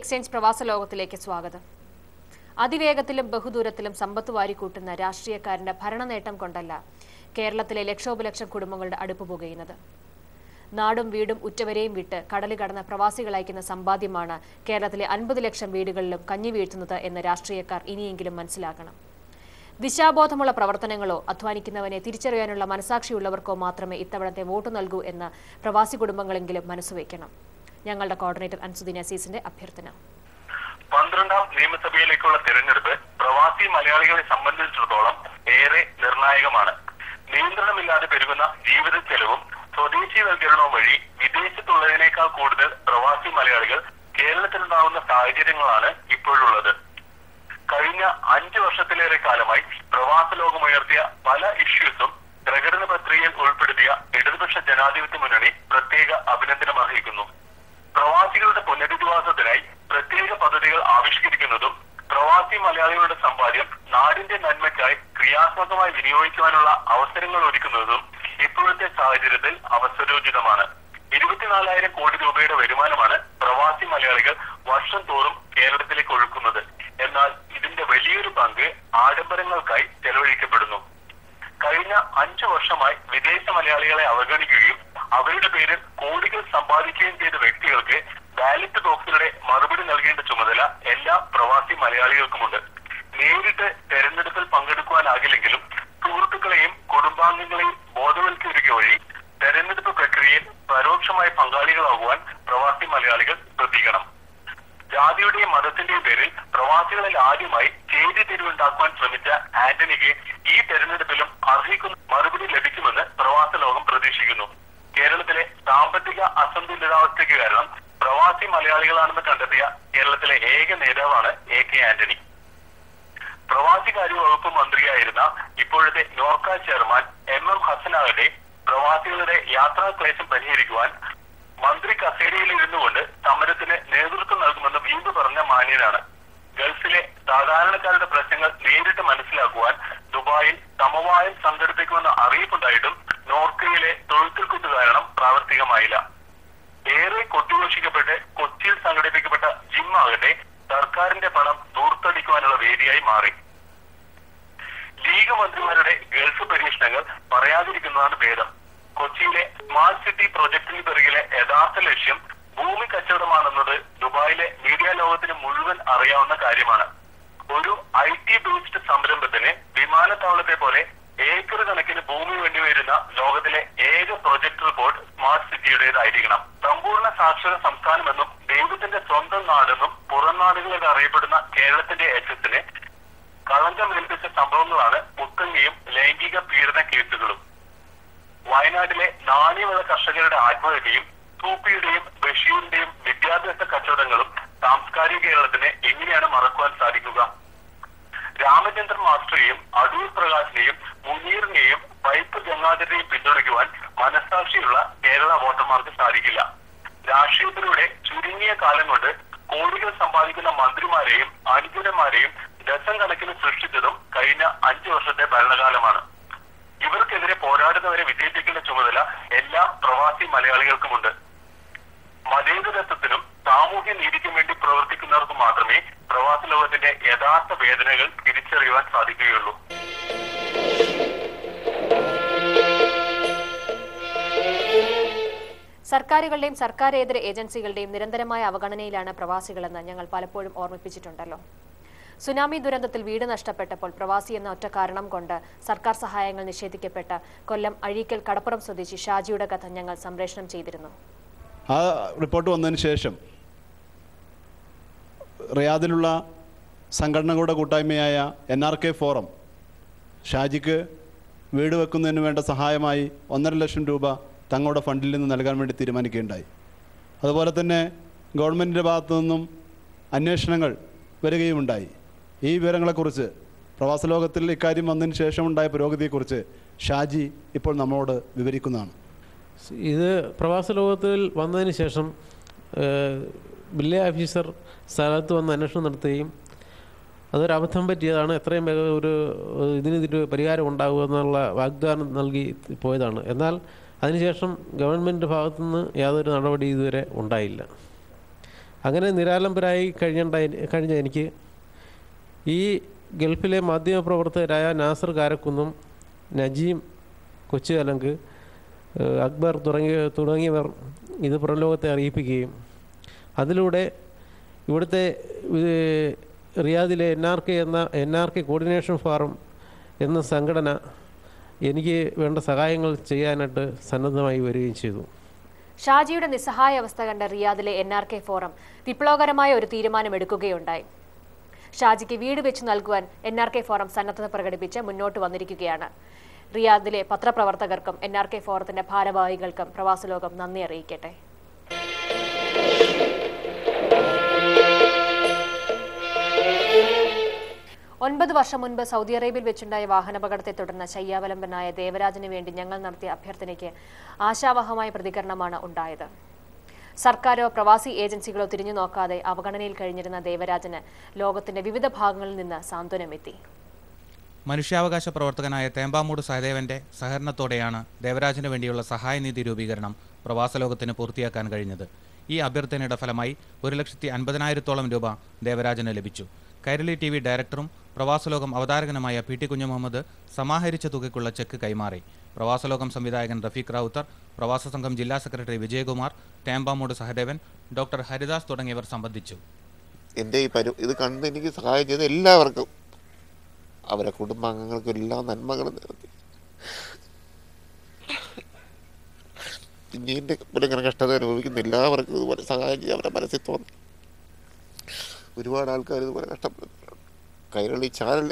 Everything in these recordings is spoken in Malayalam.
എക്സ്ചേഞ്ച് പ്രവാസ ലോകത്തിലേക്ക് സ്വാഗതം അതിവേഗത്തിലും ബഹുദൂരത്തിലും സമ്പത്ത് വാരിക്കൂട്ടുന്ന രാഷ്ട്രീയക്കാരന്റെ ഭരണനേട്ടം കൊണ്ടല്ല കേരളത്തിലെ ലക്ഷോപലക്ഷം കുടുംബങ്ങളുടെ അടുപ്പ് പുകയുന്നത് നാടും വീടും ഉറ്റവരെയും വിട്ട് കടല് കടന്ന പ്രവാസികളയക്കുന്ന സമ്പാദ്യമാണ് കേരളത്തിലെ അൻപത് ലക്ഷം വീടുകളിലും കഞ്ഞി വീഴ്ത്തുന്നത് എന്ന് രാഷ്ട്രീയക്കാർ ഇനിയെങ്കിലും മനസ്സിലാക്കണം ദിശാബോധമുള്ള പ്രവർത്തനങ്ങളോ അധ്വാനിക്കുന്നവനെ തിരിച്ചറിയാനുള്ള മനസാക്ഷിയുള്ളവർക്കോ മാത്രമേ ഇത്തവണത്തെ വോട്ട് നൽകൂ എന്ന് പ്രവാസി കുടുംബങ്ങളെങ്കിലും മനസ്സുവെക്കണം ഞങ്ങളുടെ കോർഡിനേറ്റർ അൻസുദ്ദീൻ അസീസിന്റെ അഭ്യർത്ഥന പന്ത്രണ്ടാം നിയമസഭയിലേക്കുള്ള തിരഞ്ഞെടുപ്പ് പ്രവാസി മലയാളികളെ സംബന്ധിച്ചിടത്തോളം ഏറെ നിർണായകമാണ് നിയന്ത്രണമില്ലാതെ പെരുകുന്ന ജീവിത ചെലവും സ്വദേശീവൽക്കരണവും വഴി വിദേശത്തുള്ളതിനേക്കാൾ കൂടുതൽ പ്രവാസി മലയാളികൾ കേരളത്തിലുണ്ടാകുന്ന സാഹചര്യങ്ങളാണ് ഇപ്പോഴുള്ളത് കഴിഞ്ഞ അഞ്ചു വർഷത്തിലേറെ കാലമായി പ്രവാസ ലോകമുയർത്തിയ പല ഇഷ്യൂസും പ്രകടന പത്രികയിൽ ഉൾപ്പെടുത്തിയ ഇടതുപക്ഷ ജനാധിപത്യ മുന്നണി പ്രത്യേക അഭിനന്ദനം അർഹിക്കുന്നു പ്രവാസികളുടെ പുനരധിവാസത്തിനായി പ്രത്യേക പദ്ധതികൾ ആവിഷ്കരിക്കുന്നതും പ്രവാസി മലയാളികളുടെ സമ്പാദ്യം നാടിന്റെ നന്മയ്ക്കായി ക്രിയാത്മകമായി വിനിയോഗിക്കുവാനുള്ള അവസരങ്ങൾ ഒരുക്കുന്നതും ഇപ്പോഴത്തെ സാഹചര്യത്തിൽ അവസരോചിതമാണ് ഇരുപത്തിനാലായിരം കോടി രൂപയുടെ വരുമാനമാണ് പ്രവാസി മലയാളികൾ വർഷം തോറും കേരളത്തിലേക്ക് ഒഴുക്കുന്നത് എന്നാൽ ഇതിന്റെ വലിയൊരു പങ്ക് ആഡംബരങ്ങൾക്കായി ചെലവഴിക്കപ്പെടുന്നു കഴിഞ്ഞ അഞ്ചു വർഷമായി വിദേശ മലയാളികളെ അവഗണിക്കുകയും അവരുടെ പേരിൽ കോടികൾ സമ്പാദിക്കുകയും ചെയ്ത വ്യക്തികൾക്ക് ബാലറ്റ് ബോക്സിലൂടെ മറുപടി നൽകേണ്ട ചുമതല എല്ലാ പ്രവാസി മലയാളികൾക്കുമുണ്ട് നേരിട്ട് തെരഞ്ഞെടുപ്പിൽ പങ്കെടുക്കുവാനാകില്ലെങ്കിലും സുഹൃത്തുക്കളെയും കുടുംബാംഗങ്ങളെയും ബോധവൽക്കരിക്കുക വഴി തെരഞ്ഞെടുപ്പ് പ്രക്രിയയിൽ പരോക്ഷമായി പങ്കാളികളാകുവാൻ പ്രവാസി മലയാളികൾ ശ്രദ്ധിക്കണം ജാതിയുടെയും മതത്തിന്റെയും പേരിൽ പ്രവാസികളിൽ ആദ്യമായി ചേരി തിരിവുണ്ടാക്കുവാൻ ശ്രമിച്ച ആന്റണിക്ക് ഈ തെരഞ്ഞെടുപ്പിലും അർഹിക്കുന്ന മറുപടി ലഭിക്കുമെന്ന് പ്രവാസ ലോകം പ്രതീക്ഷിക്കുന്നു കേരളത്തിലെ സാമ്പത്തിക അസന്തുലിതാവസ്ഥയ്ക്ക് കാരണം പ്രവാസി മലയാളികളാണെന്ന് കണ്ടെത്തിയ കേരളത്തിലെ ഏക നേതാവാണ് എ കെ ആന്റണി പ്രവാസികാര്യ വകുപ്പ് മന്ത്രിയായിരുന്ന ഇപ്പോഴത്തെ നോർക്ക ചെയർമാൻ എം എം ഹസനാകട്ടെ പ്രവാസികളുടെ യാത്രാ ക്ലേശം പരിഹരിക്കുവാൻ മന്ത്രി കസേരയിൽ ഇരുന്നുകൊണ്ട് സമരത്തിന് നേതൃത്വം നൽകുമെന്ന് വീണ്ടും പറഞ്ഞ മാന്യനാണ് ഗൾഫിലെ സാധാരണക്കാരുടെ പ്രശ്നങ്ങൾ നേരിട്ട് മനസ്സിലാക്കുവാൻ ദുബായിൽ സമവായം സംഘടിപ്പിക്കുമെന്ന അറിയിപ്പുണ്ടായിട്ടും നോർക്കയിലെ തൊഴുത്തിൽ കാരണം പ്രാവർത്തികമായില്ല ഏറെ കൊട്ടിഘോഷിക്കപ്പെട്ട് കൊച്ചിയിൽ സംഘടിപ്പിക്കപ്പെട്ട ജിം ആകട്ടെ സർക്കാരിന്റെ പണം ദൂർത്തടിക്കുവാനുള്ള വേദിയായി മാറി ലീഗ് മന്ത്രിമാരുടെ ഗൾഫ് പരീക്ഷണങ്ങൾ പറയാതിരിക്കുന്നതാണ് ഭേദം കൊച്ചിയിലെ സ്മാർട്ട് സിറ്റി പ്രൊജക്ടിന് പിറകിലെ യഥാർത്ഥ ലക്ഷ്യം ഭൂമി കച്ചവടമാണെന്നത് ദുബായിലെ മീഡിയ ലോകത്തിന് മുഴുവൻ അറിയാവുന്ന കാര്യമാണ് ഒരു ഐ ടി ബേസ്ഡ് സംരംഭത്തിന് വിമാനത്താവളത്തെ പോലെ ഏക്കർ കണക്കിന് ഭൂമി വേണ്ടിവരുന്ന ലോകത്തിലെ ഏക പ്രൊജക്ട് റിപ്പോർട്ട് സ്മാർട്ട് സിറ്റിയുടേതായിരിക്കണം സമ്പൂർണ്ണ സാക്ഷര സംസ്ഥാനമെന്നും ദൈവത്തിന്റെ സ്വന്തം നാടെന്നും പുറം നാടുകളിൽ അറിയപ്പെടുന്ന കേരളത്തിന്റെ യശസ്സിന് കളങ്കമേൽപ്പിച്ച സംഭവങ്ങളാണ് മുത്തങ്ങയും ലൈംഗിക പീഡന കേസുകളും വയനാട്ടിലെ നാണ്യവിള കർഷകരുടെ ആത്മഹത്യയും സൂപ്പിയുടെയും ബഷീറിന്റെയും വിദ്യാഭ്യാസ കച്ചവടങ്ങളും സാംസ്കാരിക കേരളത്തിന് എങ്ങനെയാണ് മറക്കുവാൻ സാധിക്കുക രാമചന്ദ്രൻ മാസ്റ്ററെയും അടൂർ പ്രകാശിനെയും മുനീറിനെയും പൈപ്പ് ഗംഗാധരനെയും പിന്തുണയ്ക്കുവാൻ മനസ്സാക്ഷിയുള്ള കേരള വോട്ടർമാർക്ക് സാധിക്കില്ല രാഷ്ട്രീയത്തിലൂടെ ചുരുങ്ങിയ കാലം കൊണ്ട് കോടികൾ സമ്പാദിക്കുന്ന മന്ത്രിമാരെയും അനുകൂലന്മാരെയും ഡസൻ കണക്കിന് സൃഷ്ടിച്ചതും കഴിഞ്ഞ അഞ്ചു വർഷത്തെ ഭരണകാലമാണ് ഇവർക്കെതിരെ പോരാടുന്നവരെ വിജയിപ്പിക്കേണ്ട ചുമതല എല്ലാ പ്രവാസി മലയാളികൾക്കുമുണ്ട് മതേതരത്വത്തിനും സാമൂഹ്യ നീതിക്കും വേണ്ടി പ്രവർത്തിക്കുന്നവർക്ക് മാത്രമേ പ്രവാസ ലോകത്തിന്റെ യഥാർത്ഥ വേദനകൾ തിരിച്ചറിയുവാൻ സാധിക്കുകയുള്ളൂ സർക്കാരുകളുടെയും സർക്കാരേതര ഏജൻസികളുടെയും നിരന്തരമായ അവഗണനയിലാണ് പ്രവാസികളെന്ന് ഞങ്ങൾ പലപ്പോഴും ഓർമ്മിപ്പിച്ചിട്ടുണ്ടല്ലോ സുനാമി ദുരന്തത്തിൽ വീട് നഷ്ടപ്പെട്ടപ്പോൾ പ്രവാസി എന്ന ഒറ്റ കാരണം കൊണ്ട് സർക്കാർ സഹായങ്ങൾ നിഷേധിക്കപ്പെട്ട കൊല്ലം അഴീക്കൽ കടപ്പുറം സ്വദേശി ഷാജിയുടെ കഥ ഞങ്ങൾ സംപ്രേഷണം ചെയ്തിരുന്നു ആ റിപ്പോർട്ട് വന്നതിന് ശേഷം റിയാദിലുള്ള സംഘടനകളുടെ കൂട്ടായ്മയായ എൻ ആർ കെ ഫോറം ഷാജിക്ക് വീട് വെക്കുന്നതിന് വേണ്ട സഹായമായി ഒന്നര ലക്ഷം രൂപ തങ്ങളുടെ ഫണ്ടിൽ നിന്ന് നൽകാൻ വേണ്ടി തീരുമാനിക്കുകയുണ്ടായി അതുപോലെ തന്നെ ഗവൺമെൻറ്റിൻ്റെ ഭാഗത്തു നിന്നും അന്വേഷണങ്ങൾ വരികയുമുണ്ടായി ഈ വിവരങ്ങളെക്കുറിച്ച് പ്രവാസ ലോകത്തിൽ ഇക്കാര്യം വന്നതിന് ശേഷമുണ്ടായ പുരോഗതിയെക്കുറിച്ച് ഷാജി ഇപ്പോൾ നമ്മളോട് വിവരിക്കുന്നതാണ് ഇത് പ്രവാസ ലോകത്തിൽ വന്നതിന് ശേഷം ഏഹ്, വില്ലേജ് ഓഫീസർ സ്ഥലത്ത് വന്ന് അന്വേഷണം നടത്തുകയും അതൊരു അബദ്ധം പറ്റിയതാണ് എത്രയും വേഗം ഒരു ഇതിന് ഇതിന് പരിഹാരം ഉണ്ടാകുക എന്നുള്ള വാഗ്ദാനം നൽകി പോയതാണ് എന്നാൽ അതിനുശേഷം ഗവൺമെൻറ് ഭാഗത്തുനിന്ന് യാതൊരു നടപടി ഇതുവരെ ഉണ്ടായില്ല അങ്ങനെ നിരാലംബരായി കഴിഞ്ഞ കഴിഞ്ഞ എനിക്ക് ഈ ഗൾഫിലെ മാധ്യമപ്രവർത്തകരായ നാസർ കാരക്കുന്നും നജീം കൊച്ചു അലങ്ക് ഏഹ് അക്ബർ തുടങ്ങിയ തുടങ്ങിയവർ ഇത് പുറംലോകത്തെ അറിയിപ്പിക്കുകയും അതിലൂടെ ഇവിടുത്തെ ഏഹ്, റിയാദിലെ എൻ ആർ കെ എന്ന N R K coordination forum എന്ന സംഘടന എനിക്ക് വേണ്ട സഹായങ്ങൾ ചെയ്യാനായിട്ട് സന്നദ്ധമായി വരികയും ചെയ്തു ഷാജിയുടെ നിസ്സഹായ അവസ്ഥ കണ്ട റിയാദിലെ എൻ ആർ കെ ഫോറം വിപ്ലവകരമായ ഒരു തീരുമാനമെടുക്കുകയുണ്ടായി ഷാജിക്ക് വീട് വെച്ച് നൽകുവാൻ എൻ ആർ കെ ഫോറം സന്നദ്ധത പ്രകടിപ്പിച്ച് മുന്നോട്ട് വന്നിരിക്കുകയാണ് റിയാദിലെ പത്രപ്രവർത്തകർക്കും എൻ ആർ കെ ഫോറത്തിന്റെ ഭാരവാഹികൾക്കും പ്രവാസലോകം നന്ദി അറിയിക്കട്ടെ ഒൻപത് വർഷം മുൻപ് സൗദി അറേബ്യയിൽ വെച്ചുണ്ടായ വാഹനാപകടത്തെ തുടർന്ന് ശയ്യാവലംബനായ ദേവരാജന് വേണ്ടി ഞങ്ങൾ നടത്തിയ അഭ്യർത്ഥനയ്ക്ക് ആശാവഹമായ പ്രതികരണമാണ് ഉണ്ടായത് സർക്കാരോ പ്രവാസി ഏജൻസികളോ തിരിഞ്ഞു നോക്കാതെ അവഗണനയിൽ കഴിഞ്ഞിരുന്ന ദേവരാജന് ലോകത്തിന്റെ വിവിധ ഭാഗങ്ങളിൽ നിന്ന് സാന്ത്വനമെത്തി മനുഷ്യാവകാശ പ്രവർത്തകനായ തേമ്പാമൂട് സഹദേവന്റെ സഹകരണത്തോടെയാണ് ദേവരാജന് വേണ്ടിയുള്ള സഹായനിധി രൂപീകരണം പ്രവാസലോകത്തിന് പൂർത്തിയാക്കാൻ കഴിഞ്ഞത് ഈ അഭ്യർത്ഥനയുടെ ഫലമായി ഒരു ലക്ഷത്തി അൻപതിനായിരത്തോളം രൂപ ദേവരാജന് ലഭിച്ചു കൈരളി ടി വി ഡയറക്ടറും പ്രവാസലോകം അവതാരകനുമായ പി ടി കുഞ്ഞു മുഹമ്മദ് സമാഹരിച്ച തുകയ്ക്കുള്ള ചെക്ക് കൈമാറി പ്രവാസലോകം സംവിധായകൻ റഫീഖ് റാവുത്തർ പ്രവാസ സംഘം ജില്ലാ സെക്രട്ടറി വിജയകുമാർ തേമ്പാമൂട് സഹദേവൻ ഡോക്ടർ ഹരിദാസ് തുടങ്ങിയവർ സംബന്ധിച്ചു എൻ്റെ ഈ പരു ഇത് കണ്ട് എനിക്ക് സഹായം ചെയ്ത എല്ലാവർക്കും അവരെ കുടുംബാംഗങ്ങൾക്കും എല്ലാ നന്മകളും നേർത്തി ഇനി എൻ്റെ പോലെ ഇങ്ങനെ കഷ്ടത അനുഭവിക്കുന്ന എല്ലാവർക്കും ഇതുപോലെ സഹായം ചെയ്യാൻ അവരെ മനസ്സിൽ തോന്നി ഒരുപാട് ആൾക്കാർ ഇതുപോലെ കഷ്ടപ്പെടുന്നുണ്ട് കൈരളി ചാനൽ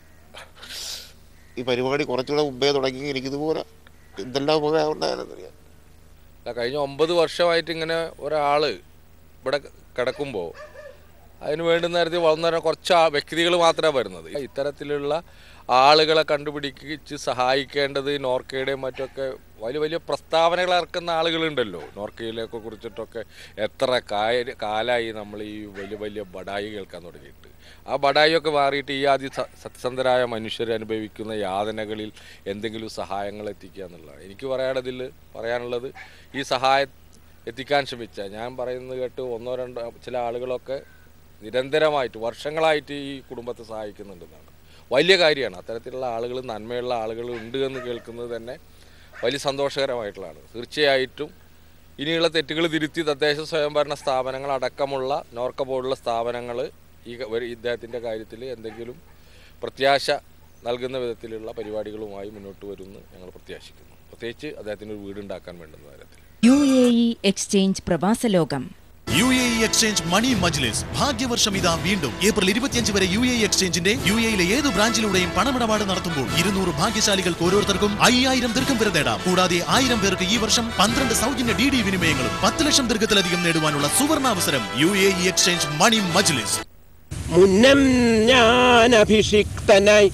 ഈ പരിപാടി കുറച്ചുകൂടെ മുമ്പേ തുടങ്ങി എനിക്കിതുപോലെ എന്തെല്ലാം ഉപകാരം ഉണ്ടായാലെന്നറിയാം അല്ല കഴിഞ്ഞ ഒമ്പത് വർഷമായിട്ട് ഇങ്ങനെ ഒരാൾ ഇവിടെ കിടക്കുമ്പോൾ അതിന് വേണ്ടുന്ന തരത്തിൽ വളർന്ന കുറച്ച് ആ വ്യക്തികൾ മാത്രമേ വരുന്നത് ഇത്തരത്തിലുള്ള ആളുകളെ കണ്ടുപിടിച്ച് സഹായിക്കേണ്ടത് നോർക്കയുടെയും മറ്റൊക്കെ വലിയ വലിയ പ്രസ്താവനകൾ ഇറക്കുന്ന ആളുകളുണ്ടല്ലോ നോർക്കയിലൊക്കെ കുറിച്ചിട്ടൊക്കെ എത്ര കായ കാലായി നമ്മൾ ഈ വലിയ വലിയ ബഡായി കേൾക്കാൻ തുടങ്ങിയിട്ട് ആ ബഡായിയൊക്കെ മാറിയിട്ട് ഈ ആദ്യ സ- സത്യസന്ധരായ മനുഷ്യർ അനുഭവിക്കുന്ന യാതനകളിൽ എന്തെങ്കിലും സഹായങ്ങൾ എത്തിക്കുക എന്നുള്ളതാണ് എനിക്ക് പറയാനുള്ളതിൽ പറയാനുള്ളത് ഈ സഹായം എത്തിക്കാൻ ശ്രമിച്ച ഞാൻ പറയുന്നത് കേട്ട് ഒന്നോ രണ്ടോ ചില ആളുകളൊക്കെ നിരന്തരമായിട്ട് വർഷങ്ങളായിട്ട് ഈ കുടുംബത്തെ സഹായിക്കുന്നുണ്ടെന്നാണ് വലിയ കാര്യമാണ് അത്തരത്തിലുള്ള ആളുകൾ നന്മയുള്ള ആളുകൾ ഉണ്ട് എന്ന് കേൾക്കുന്നത് തന്നെ വലിയ സന്തോഷകരമായിട്ടുള്ളതാണ് തീർച്ചയായിട്ടും ഇനിയുള്ള തെറ്റുകൾ തിരുത്തി തദ്ദേശ സ്വയംഭരണ സ്ഥാപനങ്ങൾ അടക്കമുള്ള നോർക്ക പോലുള്ള സ്ഥാപനങ്ങൾ ഈ ക- ഒരു ഇദ്ദേഹത്തിൻ്റെ കാര്യത്തിൽ എന്തെങ്കിലും പ്രത്യാശ നൽകുന്ന വിധത്തിലുള്ള പരിപാടികളുമായി മുന്നോട്ട് വരുമെന്ന് ഞങ്ങൾ പ്രത്യാശിക്കുന്നു പ്രത്യേകിച്ച് അദ്ദേഹത്തിന് ഒരു വീടുണ്ടാക്കാൻ വേണ്ടുന്ന കാര്യത്തിൽ U A E exchange Pravasalokam U A E exchange money Majlis ഭാഗ്യവർഷം ഇതാ വീണ്ടും ഏപ്രിൽ ഇരുപത്തിയഞ്ച് വരെ യു എ ഇ എക്സ്ചേഞ്ചിന്റെ യു എയിലെ ഏത് ബ്രാഞ്ചിലൂടെയും പണമിടപാട് നടത്തുമ്പോൾ ഇരുന്നൂറ് ഭാഗ്യശാലികൾക്ക് ഓരോരുത്തർക്കും അയ്യായിരം ദീർഘം വരെ നേടാം കൂടാതെ ആയിരം പേർക്ക് ഈ വർഷം പന്ത്രണ്ട് സൗജന്യ ഡി ഡി വിനിമയങ്ങളും പത്ത് ലക്ഷം ദീർഘത്തിലധികം നേടുവാനുള്ള സുവർണാവസരം U A E exchange money Majlis മുന്നം ഞാൻ അഭിഷിക്തനായി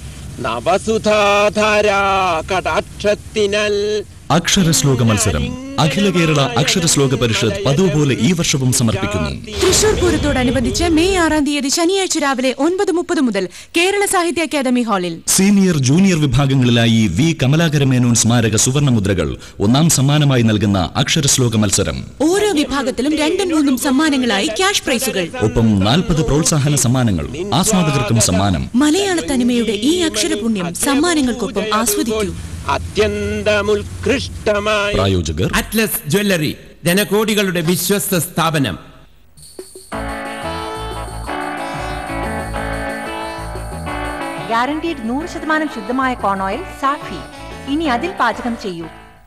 നവസുധാധാരാ കടാക്ഷത്തിനാൽ അക്ഷരശ്ലോക മത്സരം അഖില കേരള അക്ഷരശ്ലോക പരിഷത്ത് പതിവ് പോലെ ഈ വർഷവും സമർപ്പിക്കുന്നു തൃശൂർ പൂരത്തോടനുബന്ധിച്ച് മെയ് ആറാം തീയതി ശനിയാഴ്ച രാവിലെ ഒൻപത് മുപ്പത് മുതൽ കേരള സാഹിത്യ അക്കാദമി ഹാളിൽ സീനിയർ ജൂനിയർ വിഭാഗങ്ങളിലായി വി കമലാകര മേനോൻ സ്മാരക സുവർണ മുദ്രകൾ ഒന്നാം സമ്മാനമായി നൽകുന്ന അക്ഷരശ്ലോക മത്സരം ഓരോ വിഭാഗത്തിലും രണ്ടും മൂന്നും സമ്മാനങ്ങളായി ക്യാഷ് പ്രൈസുകൾ ഒപ്പം നാൽപ്പത് പ്രോത്സാഹന സമ്മാനങ്ങൾ ആസ്വാദകർക്കും സമ്മാനം മലയാള തനിമയുടെ ഈ അക്ഷരപുണ്യം സമ്മാനങ്ങൾക്കൊപ്പം ആസ്വദിക്കൂ അത്യന്തമുത്കൃഷ്ടമായി പ്രായോജകർ അറ്റ്ലസ് ജ്വല്ലറി ജനകോടികളുടെ വിശ്വസ്ത സ്ഥാപനം ഗ്യാരണ്ടീഡ് നൂറ് ശതമാനം ശുദ്ധമായ കോൺ ഓയിൽ സാഫി ഇനി അതിൽ പാചകം ചെയ്യൂ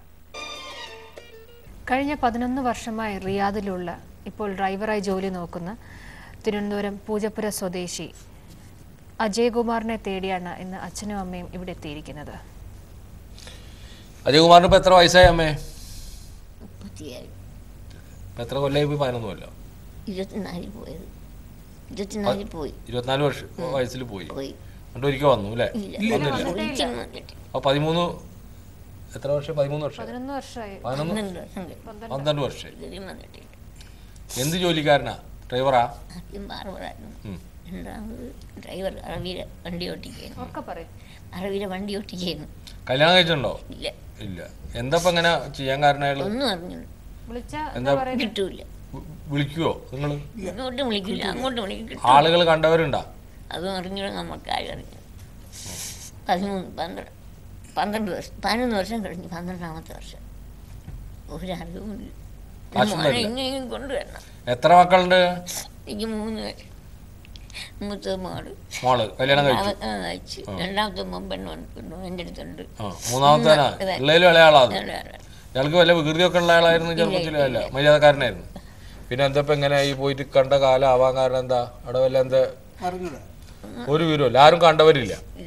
കഴിഞ്ഞ പതിനൊന്ന് വർഷമായി റിയാദിലുള്ള ഇപ്പോൾ ഡ്രൈവറായി ജോലി നോക്കുന്ന തിരുവനന്തപുരം പൂജപ്പുര സ്വദേശി അജയകുമാറിനെ തേടിയാണ് ഇന്ന് അച്ഛനും അമ്മയും ഇവിടെ എത്തിയിരിക്കുന്നത് അജയകുമാറിന് ഇപ്പം എത്ര വയസ്സായി അമ്മേ മുപ്പത്തിയേഴ് ഇപ്പം എത്ര കൊല്ലമായി പോയി പതിനൊന്നുമല്ലോ ഇരുപത്തിനാലിൽ പോയത് ഇരുപത്തിനാലിൽ പോയി ഇരുപത്തിനാല് വർഷം വയസ്സിൽ പോയി പോയി എന്നിട്ട് ഒരിക്കൽ വന്നു അല്ലേ ഇല്ല വന്നില്ല ഒരിക്കലും വന്നിട്ടില്ല അപ്പോൾ പതിമൂന്ന് എത്ര വർഷം പതിമൂന്ന് വർഷം പതിനൊന്ന് വർഷമായി പതിനൊന്ന് പന്ത്രണ്ട് വർഷം കഴിഞ്ഞു. പന്ത്രണ്ട് വർഷം ഇതുവരെയും വന്നിട്ടില്ല എന്ത് ജോലിക്കാരനാ ഡ്രൈവറാ ആദ്യം ബാർബറായിരുന്നു ഉം. രണ്ടാമത് ഡ്രൈവർ അറബിയിലെ വണ്ടി ഓട്ടിക്കുന്നു ഒക്കെ പറയും അറബിയിലെ വണ്ടി ഓട്ടിക്കുന്നു കല്യാണം കഴിച്ചിട്ടുണ്ടോ ഇല്ല ഇല്ല എന്താ ഇപ്പം ഇങ്ങനെ ചെയ്യാൻ കാരണമായുള്ളത് ഒന്നും അറിഞ്ഞു വിളിച്ച എന്താ കിട്ടൂല വിളിക്കുവോ നിങ്ങൾ ഇങ്ങോട്ടും വിളിക്കില്ല അങ്ങോട്ടും വിളിക്കില്ല ആളുകൾ കണ്ടവരുണ്ടോ അതും അറിഞ്ഞൂടെ നമുക്ക് ആരും അറിഞ്ഞു പതിമൂന്ന് പന്ത്രണ്ട് പന്ത്രണ്ട് വർഷം പതിനൊന്ന് വർഷം കഴിഞ്ഞ് പന്ത്രണ്ടാമത്തെ വർഷം ഒരറിവുമില്ല കാശും മോനെ തരില്ല. ഇങ്ങനെയും കൊണ്ടുവരണം എത്ര മക്കളുണ്ട് എനിക്ക് മൂന്ന് പേര് മൂത്ത മോള് മോള് കല്യാണം കഴിച്ചു അവ- ആ, കഴിച്ചു രണ്ടാമത്തെ മോൻ പെണ്ണ് വന്നിട്ടുണ്ട് എൻ്റെ അടുത്തുണ്ട് ആ മൂന്നാമത്തേനാ അതെ. ഉള്ളതിലും ഇളയ ആളാണ് ഇളയ ആളാ. ഇയാൾക്ക് വല്ല വികൃതിയൊക്കെ ഉള്ള ആളായിരുന്നു ചെറുപ്പത്തിലും അല്ല മര്യാദക്കാരനായിരുന്നു പിന്നെ എന്താ ഇപ്പൊ എങ്ങനെ ഈ പോയിട്ട് കണ്ട കാലം ആവാൻ കാരണം എന്താ അവിടെ വല്ല എന്താ അറിഞ്ഞൂടാ ഒരു വിവരമില്ല ആരും കണ്ടവരില്ല ഇല്ല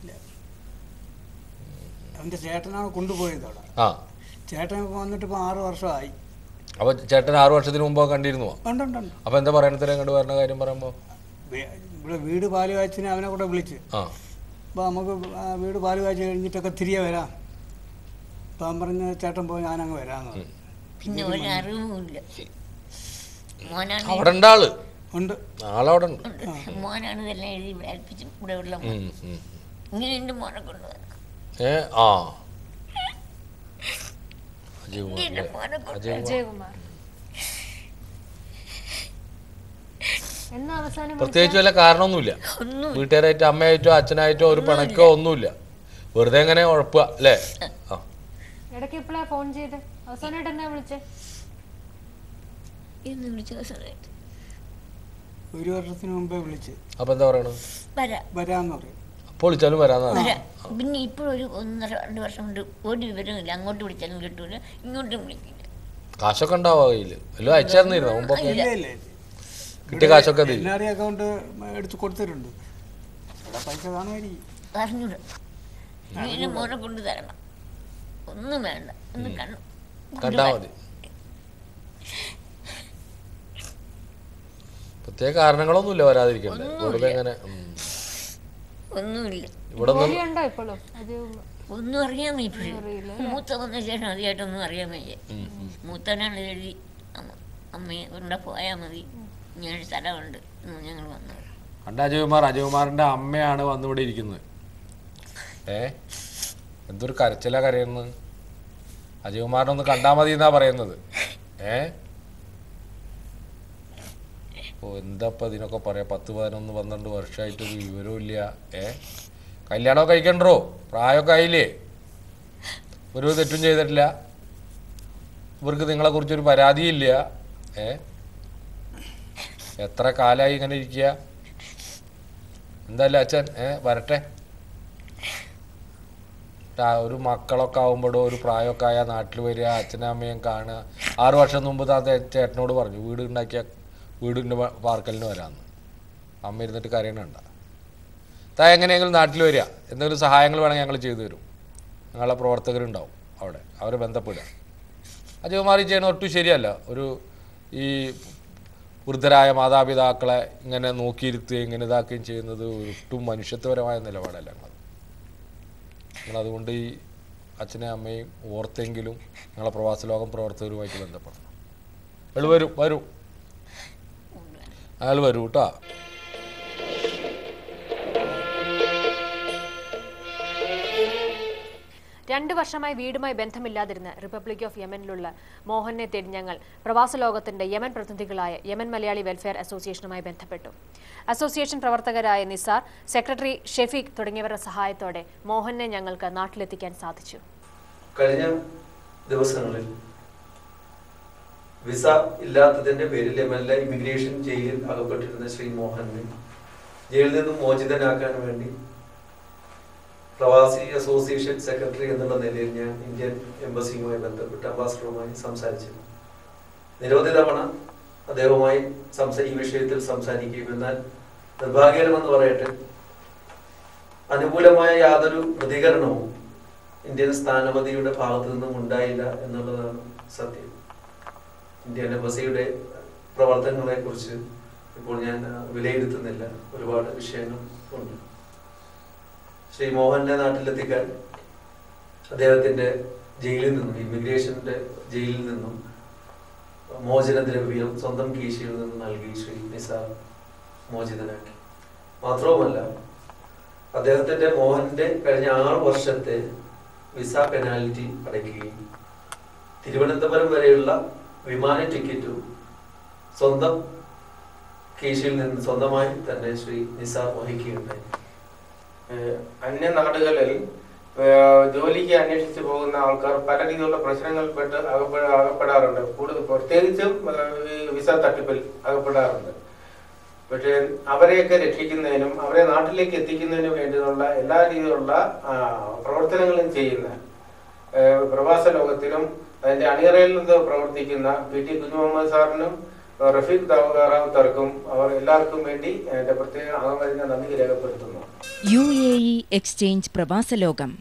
അവൻ്റെ ചേട്ടനാണ് കൊണ്ടുപോയത് അവിടെ ആ ചേട്ടൻ ഇപ്പൊ വന്നിട്ട് ഇപ്പോൾ ആറ് വർഷമായി അപ്പൊ ചേട്ടൻ ആറു വർഷത്തിന് മുമ്പ് കണ്ടിരുന്നു ഉണ്ട് ഉണ്ട് ഉണ്ട് അപ്പൊ എന്താ പറയണത്തിന് അങ്ങോട്ട് പറഞ്ഞ കാര്യം പറയുമ്പോ വേ- ഇവിടെ വീട് പാല് കാച്ചിന് അവനെ കൂടെ വിളിച്ച് ആ അപ്പോൾ നമുക്ക് ആ വീട് പാല് കാച്ചി കഴിഞ്ഞിട്ടൊക്കെ തിരികെ വരാം അപ്പം അവൻ പറഞ്ഞ ചേട്ടൻ പോയി ഞാനങ്ങ് വരാമെന്ന് പറഞ്ഞു. പിന്നെ ഒരറിവുമില്ല മോനാണ് അവിടെ ഉണ്ട് ആള് ഉണ്ട് ആളവിടെ ഉണ്ട് ഉണ്ട്. മോനാണ് ഇതെല്ലാം എഴുതി ഇവിടെ ഏൽപ്പിച്ച് ഇവിടെ ഉള്ള മോൻ. ഉം, ഉം. ഇങ്ങനെ എൻ്റെ മോനെ കൊണ്ടുവരണം ഏ ആ അജയ് കുമാർ എൻ്റെ അല്ലേ? മോനെ അജയ് കുമാർ വിജയകുമാർ എന്നാ അവസാനം പ്രത്യേകിച്ച് വല്ല കാരണമൊന്നുമില്ല ഒന്നും വീട്ടുകാരായിട്ടോ അമ്മയായിട്ടോ അച്ഛനായിട്ടോ ഒരു പിണക്കോ ഒന്നുമില്ല വെറുതെ എങ്ങനെ ഉഴപ്പുക അല്ലേ ആ ഇടയ്ക്ക് എപ്പോഴാ ഫോൺ ചെയ്ത് അവസാനമായിട്ട് എന്നാ വിളിച്ചേ എന്ന് വിളിച്ച അവസരമായിട്ട് ഒരു വർഷത്തിന് മുമ്പേ വിളിച്ച് അപ്പൊ എന്താ പറയണത് വരാം വരാമെന്ന് പറയും അപ്പോൾ വിളിച്ചാലും വരാന്നാണ് വരാം പിന്നെ ഇപ്പോഴൊരു ഒന്നര രണ്ട് വർഷം കൊണ്ട് ഒരു വിവരമില്ല അങ്ങോട്ട് വിളിച്ചാലും കിട്ടൂല ഇങ്ങോട്ടും വിളിക്കില്ല കാശൊക്കെ ഉണ്ടാവുക കയ്യില് എല്ലാം അയച്ചായിരുന്നിരുന്നു മുമ്പൊക്കെ ഇല്ല ഇല്ല കിട്ടിയ കാശൊക്കെ തരും എൻ ആർ ഐ അക്കൗണ്ട് എടുത്ത് കൊടുത്തിട്ടുണ്ട് ഇവിടെ പൈസ കാണുമായിരിക്കും പറഞ്ഞൂട നീ മോനെ കൊണ്ട് തരണം ഒന്നും വേണ്ട ഒന്ന് കണ്ണു കണ്ടാ മതി പ്രത്യേക കാരണങ്ങളൊന്നുമില്ല വരാതിരിക്കണ്ടേ വെറുതെ എങ്ങനെ ഉം. ഒന്നുമില്ല ഇവിടെ നിന്ന് ജോലിയുണ്ടോ ഇപ്പോഴും അജയകുമാർ ഒന്നും അറിയാൻ വയ്യ ഇപ്പോഴും മൂത്ത വന്ന ശേഷം ആദ്യമായിട്ടൊന്നും അറിയാൻ വയ്യ മൂത്തവനാണ് എഴുതി അമ്മ അമ്മയെ ഇവിടെ പോയാൽ മതി ഇങ്ങനൊരു സ്ഥലമുണ്ട് എന്ന് ഞങ്ങൾ വന്നത് കണ്ട അജയകുമാർ അജയകുമാറിന്റെ അമ്മയാണ് വന്നിവിടെ ഇരിക്കുന്നത് ഏ എന്തൊരു കരച്ചില കരയുന്നത് അജയകുമാറിനെ ഒന്ന് കണ്ടാ മതി എന്നാ പറയുന്നത് ഏ ഓ എന്താപ്പ ഇതിനൊക്കെ പറയാ പത്ത് പതിനൊന്ന് പന്ത്രണ്ട് വർഷമായിട്ട് ഒരു വിവരവും ഇല്ല ഏ കല്യാണമൊക്കെ കഴിക്കണ്ടോ പ്രായമൊക്കെ ആയില്ലേ ഒരു തെറ്റും ചെയ്തിട്ടില്ല ഇവർക്ക് നിങ്ങളെ കുറിച്ചൊരു പരാതിയില്ല ഏ എത്ര കാലമായി ഇങ്ങനെ ഇരിക്കുക എന്തായാലും അച്ഛൻ ഏ വരട്ടെ ടാ- ഒരു മക്കളൊക്കെ ആവുമ്പോഴോ ഒരു പ്രായമൊക്കെ ആയ നാട്ടിൽ വരിക അച്ഛനും അമ്മയും കാണുക ആറു വർഷം മുമ്പ് താ തേ- ചേട്ടനോട് പറഞ്ഞു വീട് ഉണ്ടാക്കിയ വീടിൻ്റെ പാർക്കലിന് വരാമെന്ന് അമ്മ ഇരുന്നിട്ട് കരയണുണ്ട താ എങ്ങനെയെങ്കിലും നാട്ടിൽ വരിക എന്തെങ്കിലും സഹായങ്ങൾ വേണമെങ്കിൽ ഞങ്ങൾ ചെയ്തു തരും ഞങ്ങളെ പ്രവർത്തകരുണ്ടാവും അവിടെ അവരെ ബന്ധപ്പെടുക അജയകുമാർ ഈ ചെയ്യണ ഒട്ടും ശരിയല്ല ഒരു ഈ വൃദ്ധരായ മാതാപിതാക്കളെ ഇങ്ങനെ നോക്കിയിരുത്തുകയും ഇങ്ങനെ ഇതാക്കുകയും ചെയ്യുന്നത് ഒട്ടും മനുഷ്യത്വപരമായ നിലപാടല്ല ഞങ്ങൾ നിങ്ങളതുകൊണ്ട് ഈ അച്ഛനെയും അമ്മയും ഓർത്തെങ്കിലും ഞങ്ങളെ പ്രവാസ ലോകം പ്രവർത്തകരുമായിട്ട് ബന്ധപ്പെടണം അയാൾ വരും വരും അയാൾ വരൂ കേട്ടോ രണ്ട് വർഷമായി വീടുമായി ബന്ധമില്ലാതിരുന്ന റിപ്പബ്ലിക് ഓഫ് യമനിലുള്ള മോഹനെ തേടി ഞങ്ങൾ പ്രവാസ ലോകത്തിന്റെ യമൻ പ്രതിനിധികളായ യമൻ മലയാളി വെൽഫെയർ അസോസിയേഷനുമായി ബന്ധപ്പെട്ടു അസോസിയേഷൻ പ്രവർത്തകരായ നിസാർ സെക്രട്ടറി ഷെഫീഖ് തുടങ്ങിയവരുടെ സഹായത്തോടെ മോഹനെ ഞങ്ങൾക്ക് നാട്ടിലെത്തിക്കാൻ സാധിച്ചു കഴിഞ്ഞ ദിവസങ്ങളിൽ വിസ ഇല്ലാത്തതിന്റെ പേരിൽ യമനിലെ ഇമിഗ്രേഷൻ ജയിലിൽ അകപ്പെട്ടിരുന്ന ശ്രീ മോഹനെ ജയിലിൽ നിന്നും മോചിതനാക്കാൻ വേണ്ടി പ്രവാസി അസോസിയേഷൻ സെക്രട്ടറി എന്നുള്ള നിലയിൽ ഞാൻ ഇന്ത്യൻ എംബസിയുമായി ബന്ധപ്പെട്ട് അംബാസഡറുമായി സംസാരിച്ചു നിരവധി തവണ അദ്ദേഹവുമായി സംസാ ഈ വിഷയത്തിൽ സംസാരിക്കുകയും എന്നാൽ നിർഭാഗ്യകരമെന്ന് പറയട്ടെ അനുകൂലമായ യാതൊരു പ്രതികരണവും ഇന്ത്യൻ സ്ഥാനപതിയുടെ ഭാഗത്തു നിന്നും ഉണ്ടായില്ല എന്നുള്ളതാണ് സത്യം ഇന്ത്യൻ എംബസിയുടെ പ്രവർത്തനങ്ങളെ കുറിച്ച് ഇപ്പോൾ ഞാൻ ആ, വിലയിരുത്തുന്നില്ല ഒരുപാട് വിഷയങ്ങൾ ഉണ്ട് ശ്രീ മോഹന്റെ നാട്ടിലെത്തിക്കാൻ അദ്ദേഹത്തിന്റെ ജയിലിൽ നിന്നും ഇമിഗ്രേഷന്റെ ജയിലിൽ നിന്നും മോചനദ്രവ്യം സ്വന്തം കീശയിൽ നിന്ന് നൽകി ശ്രീ നിസാർ മോചിതനാക്കി മാത്രവുമല്ല അദ്ദേഹത്തിന്റെ മോഹന്റെ കഴിഞ്ഞ ആറ് വർഷത്തെ വിസ പെനാൽറ്റി അടയ്ക്കുകയും തിരുവനന്തപുരം വരെയുള്ള വിമാന ടിക്കറ്റും സ്വന്തം കീശയിൽ നിന്ന് സ്വന്തമായി തന്നെ ശ്രീ നിസാർ വഹിക്കുകയുണ്ടായി ഏഹ് അന്യനാടുകളിൽ ഏഹ് ജോലിക്ക് അന്വേഷിച്ച് പോകുന്ന ആൾക്കാർ പല രീതിയിലുള്ള പ്രശ്നങ്ങൾ പെട്ട് അകപ്പെട അകപ്പെടാറുണ്ട് കൂടുതൽ പ്രത്യേകിച്ചും ഏഹ് ഈ വിസ തട്ടിപ്പിൽ അകപ്പെടാറുണ്ട് പക്ഷേ അവരെയൊക്കെ രക്ഷിക്കുന്നതിനും അവരെ നാട്ടിലേക്ക് എത്തിക്കുന്നതിനും വേണ്ടിയുള്ള എല്ലാ രീതിയിലുള്ള ആ, പ്രവർത്തനങ്ങളും ചെയ്യുന്ന ഏഹ് പ്രവാസ ലോകത്തിലും അതിന്റെ അണിയറയിൽ നിന്ന് പ്രവർത്തിക്കുന്ന പി ടി കുഞ്ഞുമുഹമ്മദ് സാറിനും ഏഹ് റഫീഖ് റാവുത്തർക്കും അവർ എല്ലാവർക്കും വേണ്ടി എന്റെ പ്രത്യേക അകമറിഞ്ഞ നന്ദി രേഖപ്പെടുത്തുന്നു U A E exchange Pravasalokam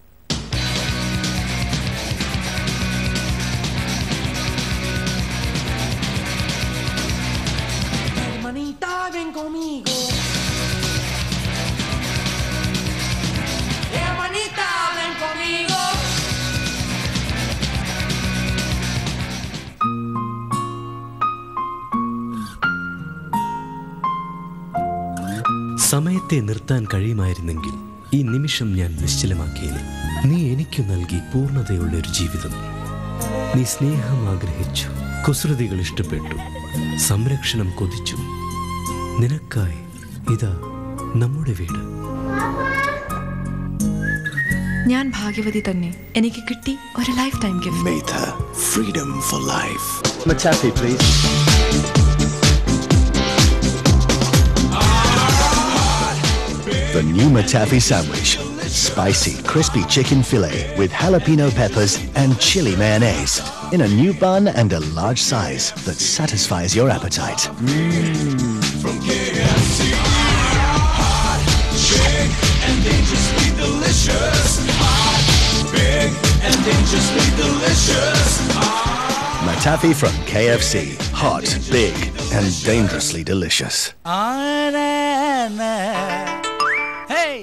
Hermanita, ven conmigo. Hermanita, ven conmigo. സമയത്തെ നിർത്താൻ കഴിയുമായിരുന്നെങ്കിൽ ഈ നിമിഷം ഞാൻ നിശ്ചലമാക്കിയേനെ നീ എനിക്കു നൽകി പൂർണ്ണതയുള്ള ഒരു ജീവിതം നീ സ്നേഹം ആഗ്രഹിച്ചു കുസൃതികൾ ഇഷ്ടപ്പെട്ടു സംരക്ഷണം കൊതിച്ചു നിനക്കായി ഇതാ നമ്മുടെ വീട് ഞാൻ ഭാഗ്യവതി തന്നെ എനിക്ക് കിട്ടി ഒരു lifetime gift Matha, freedom for life. Matafi, please. The new Matafi sandwich. Spicy, crispy chicken fillet with jalapeno peppers and chili mayonnaise in a new bun and a large size that satisfies your appetite. From KFC. Hot, big, and dangerously delicious. Hot, big, and dangerously delicious. Matafi from KFC. Hot, big, and dangerously delicious. Hey!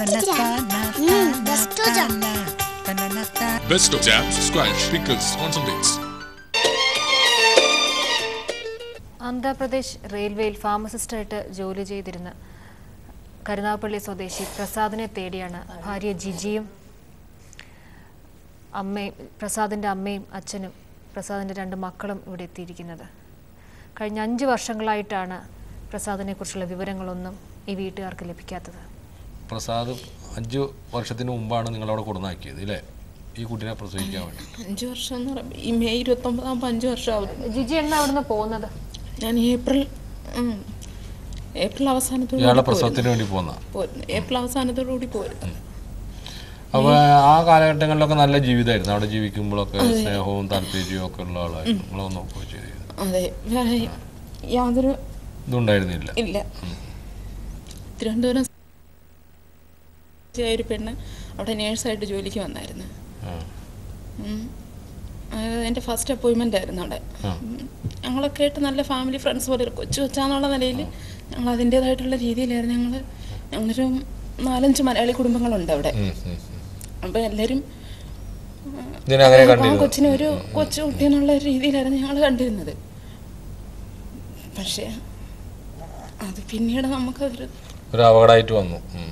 Best of jams, squash, pickles, concentrates. Andhra Pradesh റെയിൽവേയിൽ ഫാർമസിസ്റ്റായിട്ട് ജോലി ചെയ്തിരുന്ന കരുനാഗപ്പള്ളി സ്വദേശി പ്രസാദിനെ തേടിയാണ് ഭാര്യ ജിജിയും അമ്മയും പ്രസാദിൻ്റെ അമ്മയും അച്ഛനും പ്രസാദിൻ്റെ രണ്ട് മക്കളും ഇവിടെ എത്തിയിരിക്കുന്നത് കഴിഞ്ഞ അഞ്ച് വർഷങ്ങളായിട്ടാണ് പ്രസാദിനെ കുറിച്ചുള്ള വിവരങ്ങളൊന്നും ഈ വീട്ടുകാർക്ക് ലഭിക്കാത്തത് പ്രസാദ് അഞ്ച് വർഷത്തിന് മുമ്പാണ് നിങ്ങളവിടെ കൊടുന്നാക്കിയത് അല്ലേ ഈ കുട്ടീനെ പ്രസവിക്കാൻ വേണ്ടി അഞ്ച് വർഷം എന്ന് പറയുമ്പോൾ ഈ മെയ് ഇരുപത്തൊമ്പതാകുമ്പോൾ അഞ്ച് വർഷമാവും ജിജി എന്നാ അവിടുന്ന് പോകുന്നത് ഞാൻ ഏപ്രിൽ ഉം, ഏപ്രിൽ അവസാനത്തോടു ഇയാളുടെ കൂടി പ്രസവത്തിന് വേണ്ടി പോന്ന പോരുന്നു ഏപ്രിൽ അവസാനത്തോടു കൂടി പോരുന്നു അപ്പോൾ ആ കാലഘട്ടങ്ങളിലൊക്കെ നല്ല ജീവിതമായിരുന്നു അവിടെ ജീവിക്കുമ്പോഴൊക്കെ അതെ. സ്നേഹവും താല്പര്യവും ഒക്കെ ഉള്ള ആളായിരുന്നു നിങ്ങളൊന്ന് നോക്കുക ചെയ്തു അതെ വേറെ യാതൊരു ഇതുണ്ടായിരുന്നില്ല ഇല്ല തിരുവനന്തപുരം ഒരു പെണ്ണ് അവിടെ നേഴ്സായിട്ട് ജോലിക്ക് വന്നായിരുന്നു ആ. ഉം. അത് എൻ്റെ ഫസ്റ്റ് അപ്പോയിൻമെൻ്റ് ആയിരുന്നു അവിടെ ആ. ഉം. ഞങ്ങളൊക്കെ ആയിട്ട് നല്ല ഫാമിലി ഫ്രണ്ട്സ് പോലെ ഒരു കൊച്ചു കൊച്ചാന്നുള്ള നിലയിൽ ഞങ്ങൾ അതിൻ്റേതായിട്ടുള്ള രീതിയിലായിരുന്നു ഞങ്ങൾ ഞങ്ങളൊരു നാലഞ്ച് മലയാളി കുടുംബങ്ങളുണ്ട് അവിടെ ഉം, ഉം, അപ്പോൾ എല്ലാവരും ഇതിനെ അങ്ങനെ ആ കണ്ടിരുന്നു. കൊച്ചിനെ ഒരു കൊച്ചു കുട്ടി എന്നുള്ള രീതിയിലായിരുന്നു ഞങ്ങൾ കണ്ടിരുന്നത് പക്ഷേ അത് പിന്നീട് നമുക്കതൊരു ഒരു അപകടമായിട്ട് വന്നു ഉം.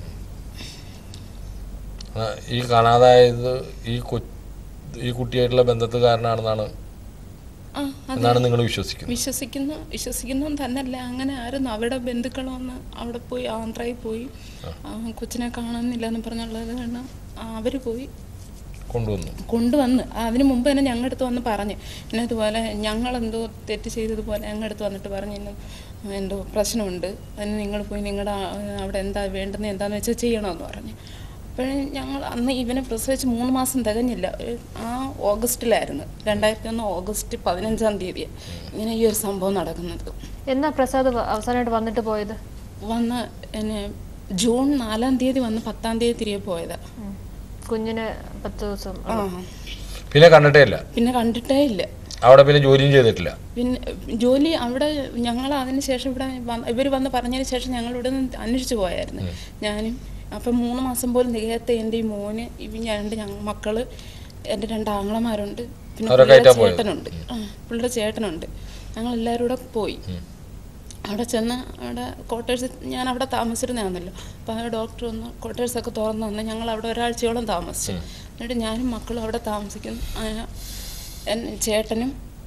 ആ, ഈ കാണാതായത് ഈ കൊ ഈ കുട്ടിയായിട്ടുള്ള ബന്ധത്ത് കാരണമാണെന്നാണ് ആ, അതെ. എന്നാണ് നിങ്ങൾ വിശ്വസിക്കുന്നത് വിശ്വസിക്കുന്നു വിശ്വസിക്കുന്നു തന്നല്ല അങ്ങനെ ആരും അവിടെ ബന്ധുക്കൾ വന്ന് അവിടെ പോയി ആന്ധ്രയിൽ പോയി ആ, കൊച്ചിനെ കാണുന്നില്ല എന്ന് പറഞ്ഞുള്ളത് കാരണം അവർ പോയി കൊണ്ടുവന്നു കൊണ്ടുവന്ന് അതിന് മുമ്പ് തന്നെ ഞങ്ങളുടെ അടുത്ത് വന്ന് പറഞ്ഞ് പിന്നെ ഇതുപോലെ ഞങ്ങളെന്തോ തെറ്റ് ചെയ്തതുപോലെ ഞങ്ങളുടെ അടുത്ത് വന്നിട്ട് പറഞ്ഞു ഇന്ന് എന്തോ പ്രശ്നമുണ്ട് അതിന് നിങ്ങൾ പോയി നിങ്ങളുടെ അവിടെ എന്താ വേണ്ടുന്നത് എന്താണെന്ന് വെച്ചാൽ ചെയ്യണമെന്ന് പറഞ്ഞു അപ്പോഴേ ഞങ്ങൾ അന്ന് ഇവനെ പ്രസവിച്ച് മൂന്ന് മാസം തികഞ്ഞില്ല ഒരു- ആ ഓഗസ്റ്റിലായിരുന്നു രണ്ടായിരത്തി ഒന്ന് ഓഗസ്റ്റ് പതിനഞ്ചാം തീയതി ഇങ്ങനെ ഈ ഒരു സംഭവം നടക്കുന്നത് എന്നാ പ്രസാദ് വ- അവസാനമായിട്ട് വന്നിട്ട് പോയത് വന്ന് എന്നെ ജൂൺ നാലാം തീയതി വന്ന് പത്താം തീയതി തിരികെ പോയതാ കുഞ്ഞിന് പത്ത് ദിവസം ആ പിന്നെ കണ്ടിട്ടേ ഇല്ല പിന്നെ കണ്ടിട്ടേ ഇല്ല അവിടെ പിന്നെ ജോലിയും ചെയ്തിട്ടില്ല പിന്നെ ജോലി അവിടെ ഞങ്ങൾ അതിന് ശേഷം ഇവിടെ ഇവർ വന്ന് പറഞ്ഞതിന് ശേഷം ഞങ്ങൾ ഇവിടെ നിന്ന് അന്വേഷിച്ച് പോയായിരുന്നു ഞാനും അപ്പം മൂന്ന് മാസം പോലും തികയാത്ത എൻ്റെ ഈ മോന് ഇവ ഞാൻ രണ്ട് ഞങ്ങ മക്കള് എൻ്റെ രണ്ട് ആങ്ങളമാരുണ്ട് പിന്നെ അവരൊക്കെ പുള്ളിയുടെ ആയിട്ടാ പോയത്? ചേട്ടനുണ്ട് ആ പുള്ളിയുടെ ചേട്ടനുണ്ട് ഞങ്ങൾ എല്ലാവരും കൂടെ പോയി അവിടെ ചെന്ന് അവിടെ ക്വാർട്ടേഴ്സ് ഞാൻ അവിടെ താമസിച്ചിരുന്നതാണല്ലോ അപ്പോൾ ആ ഡോക്ടർ ഒന്ന് ക്വാർട്ടേഴ്സൊക്കെ തുറന്നു തന്ന് ഞങ്ങൾ അവിടെ ഒരാഴ്ചയോളം താമസിച്ചു എന്നിട്ട് ഞാനും മക്കളും അവിടെ താമസിക്കുന്നു ആ, എൻ ചേട്ടനും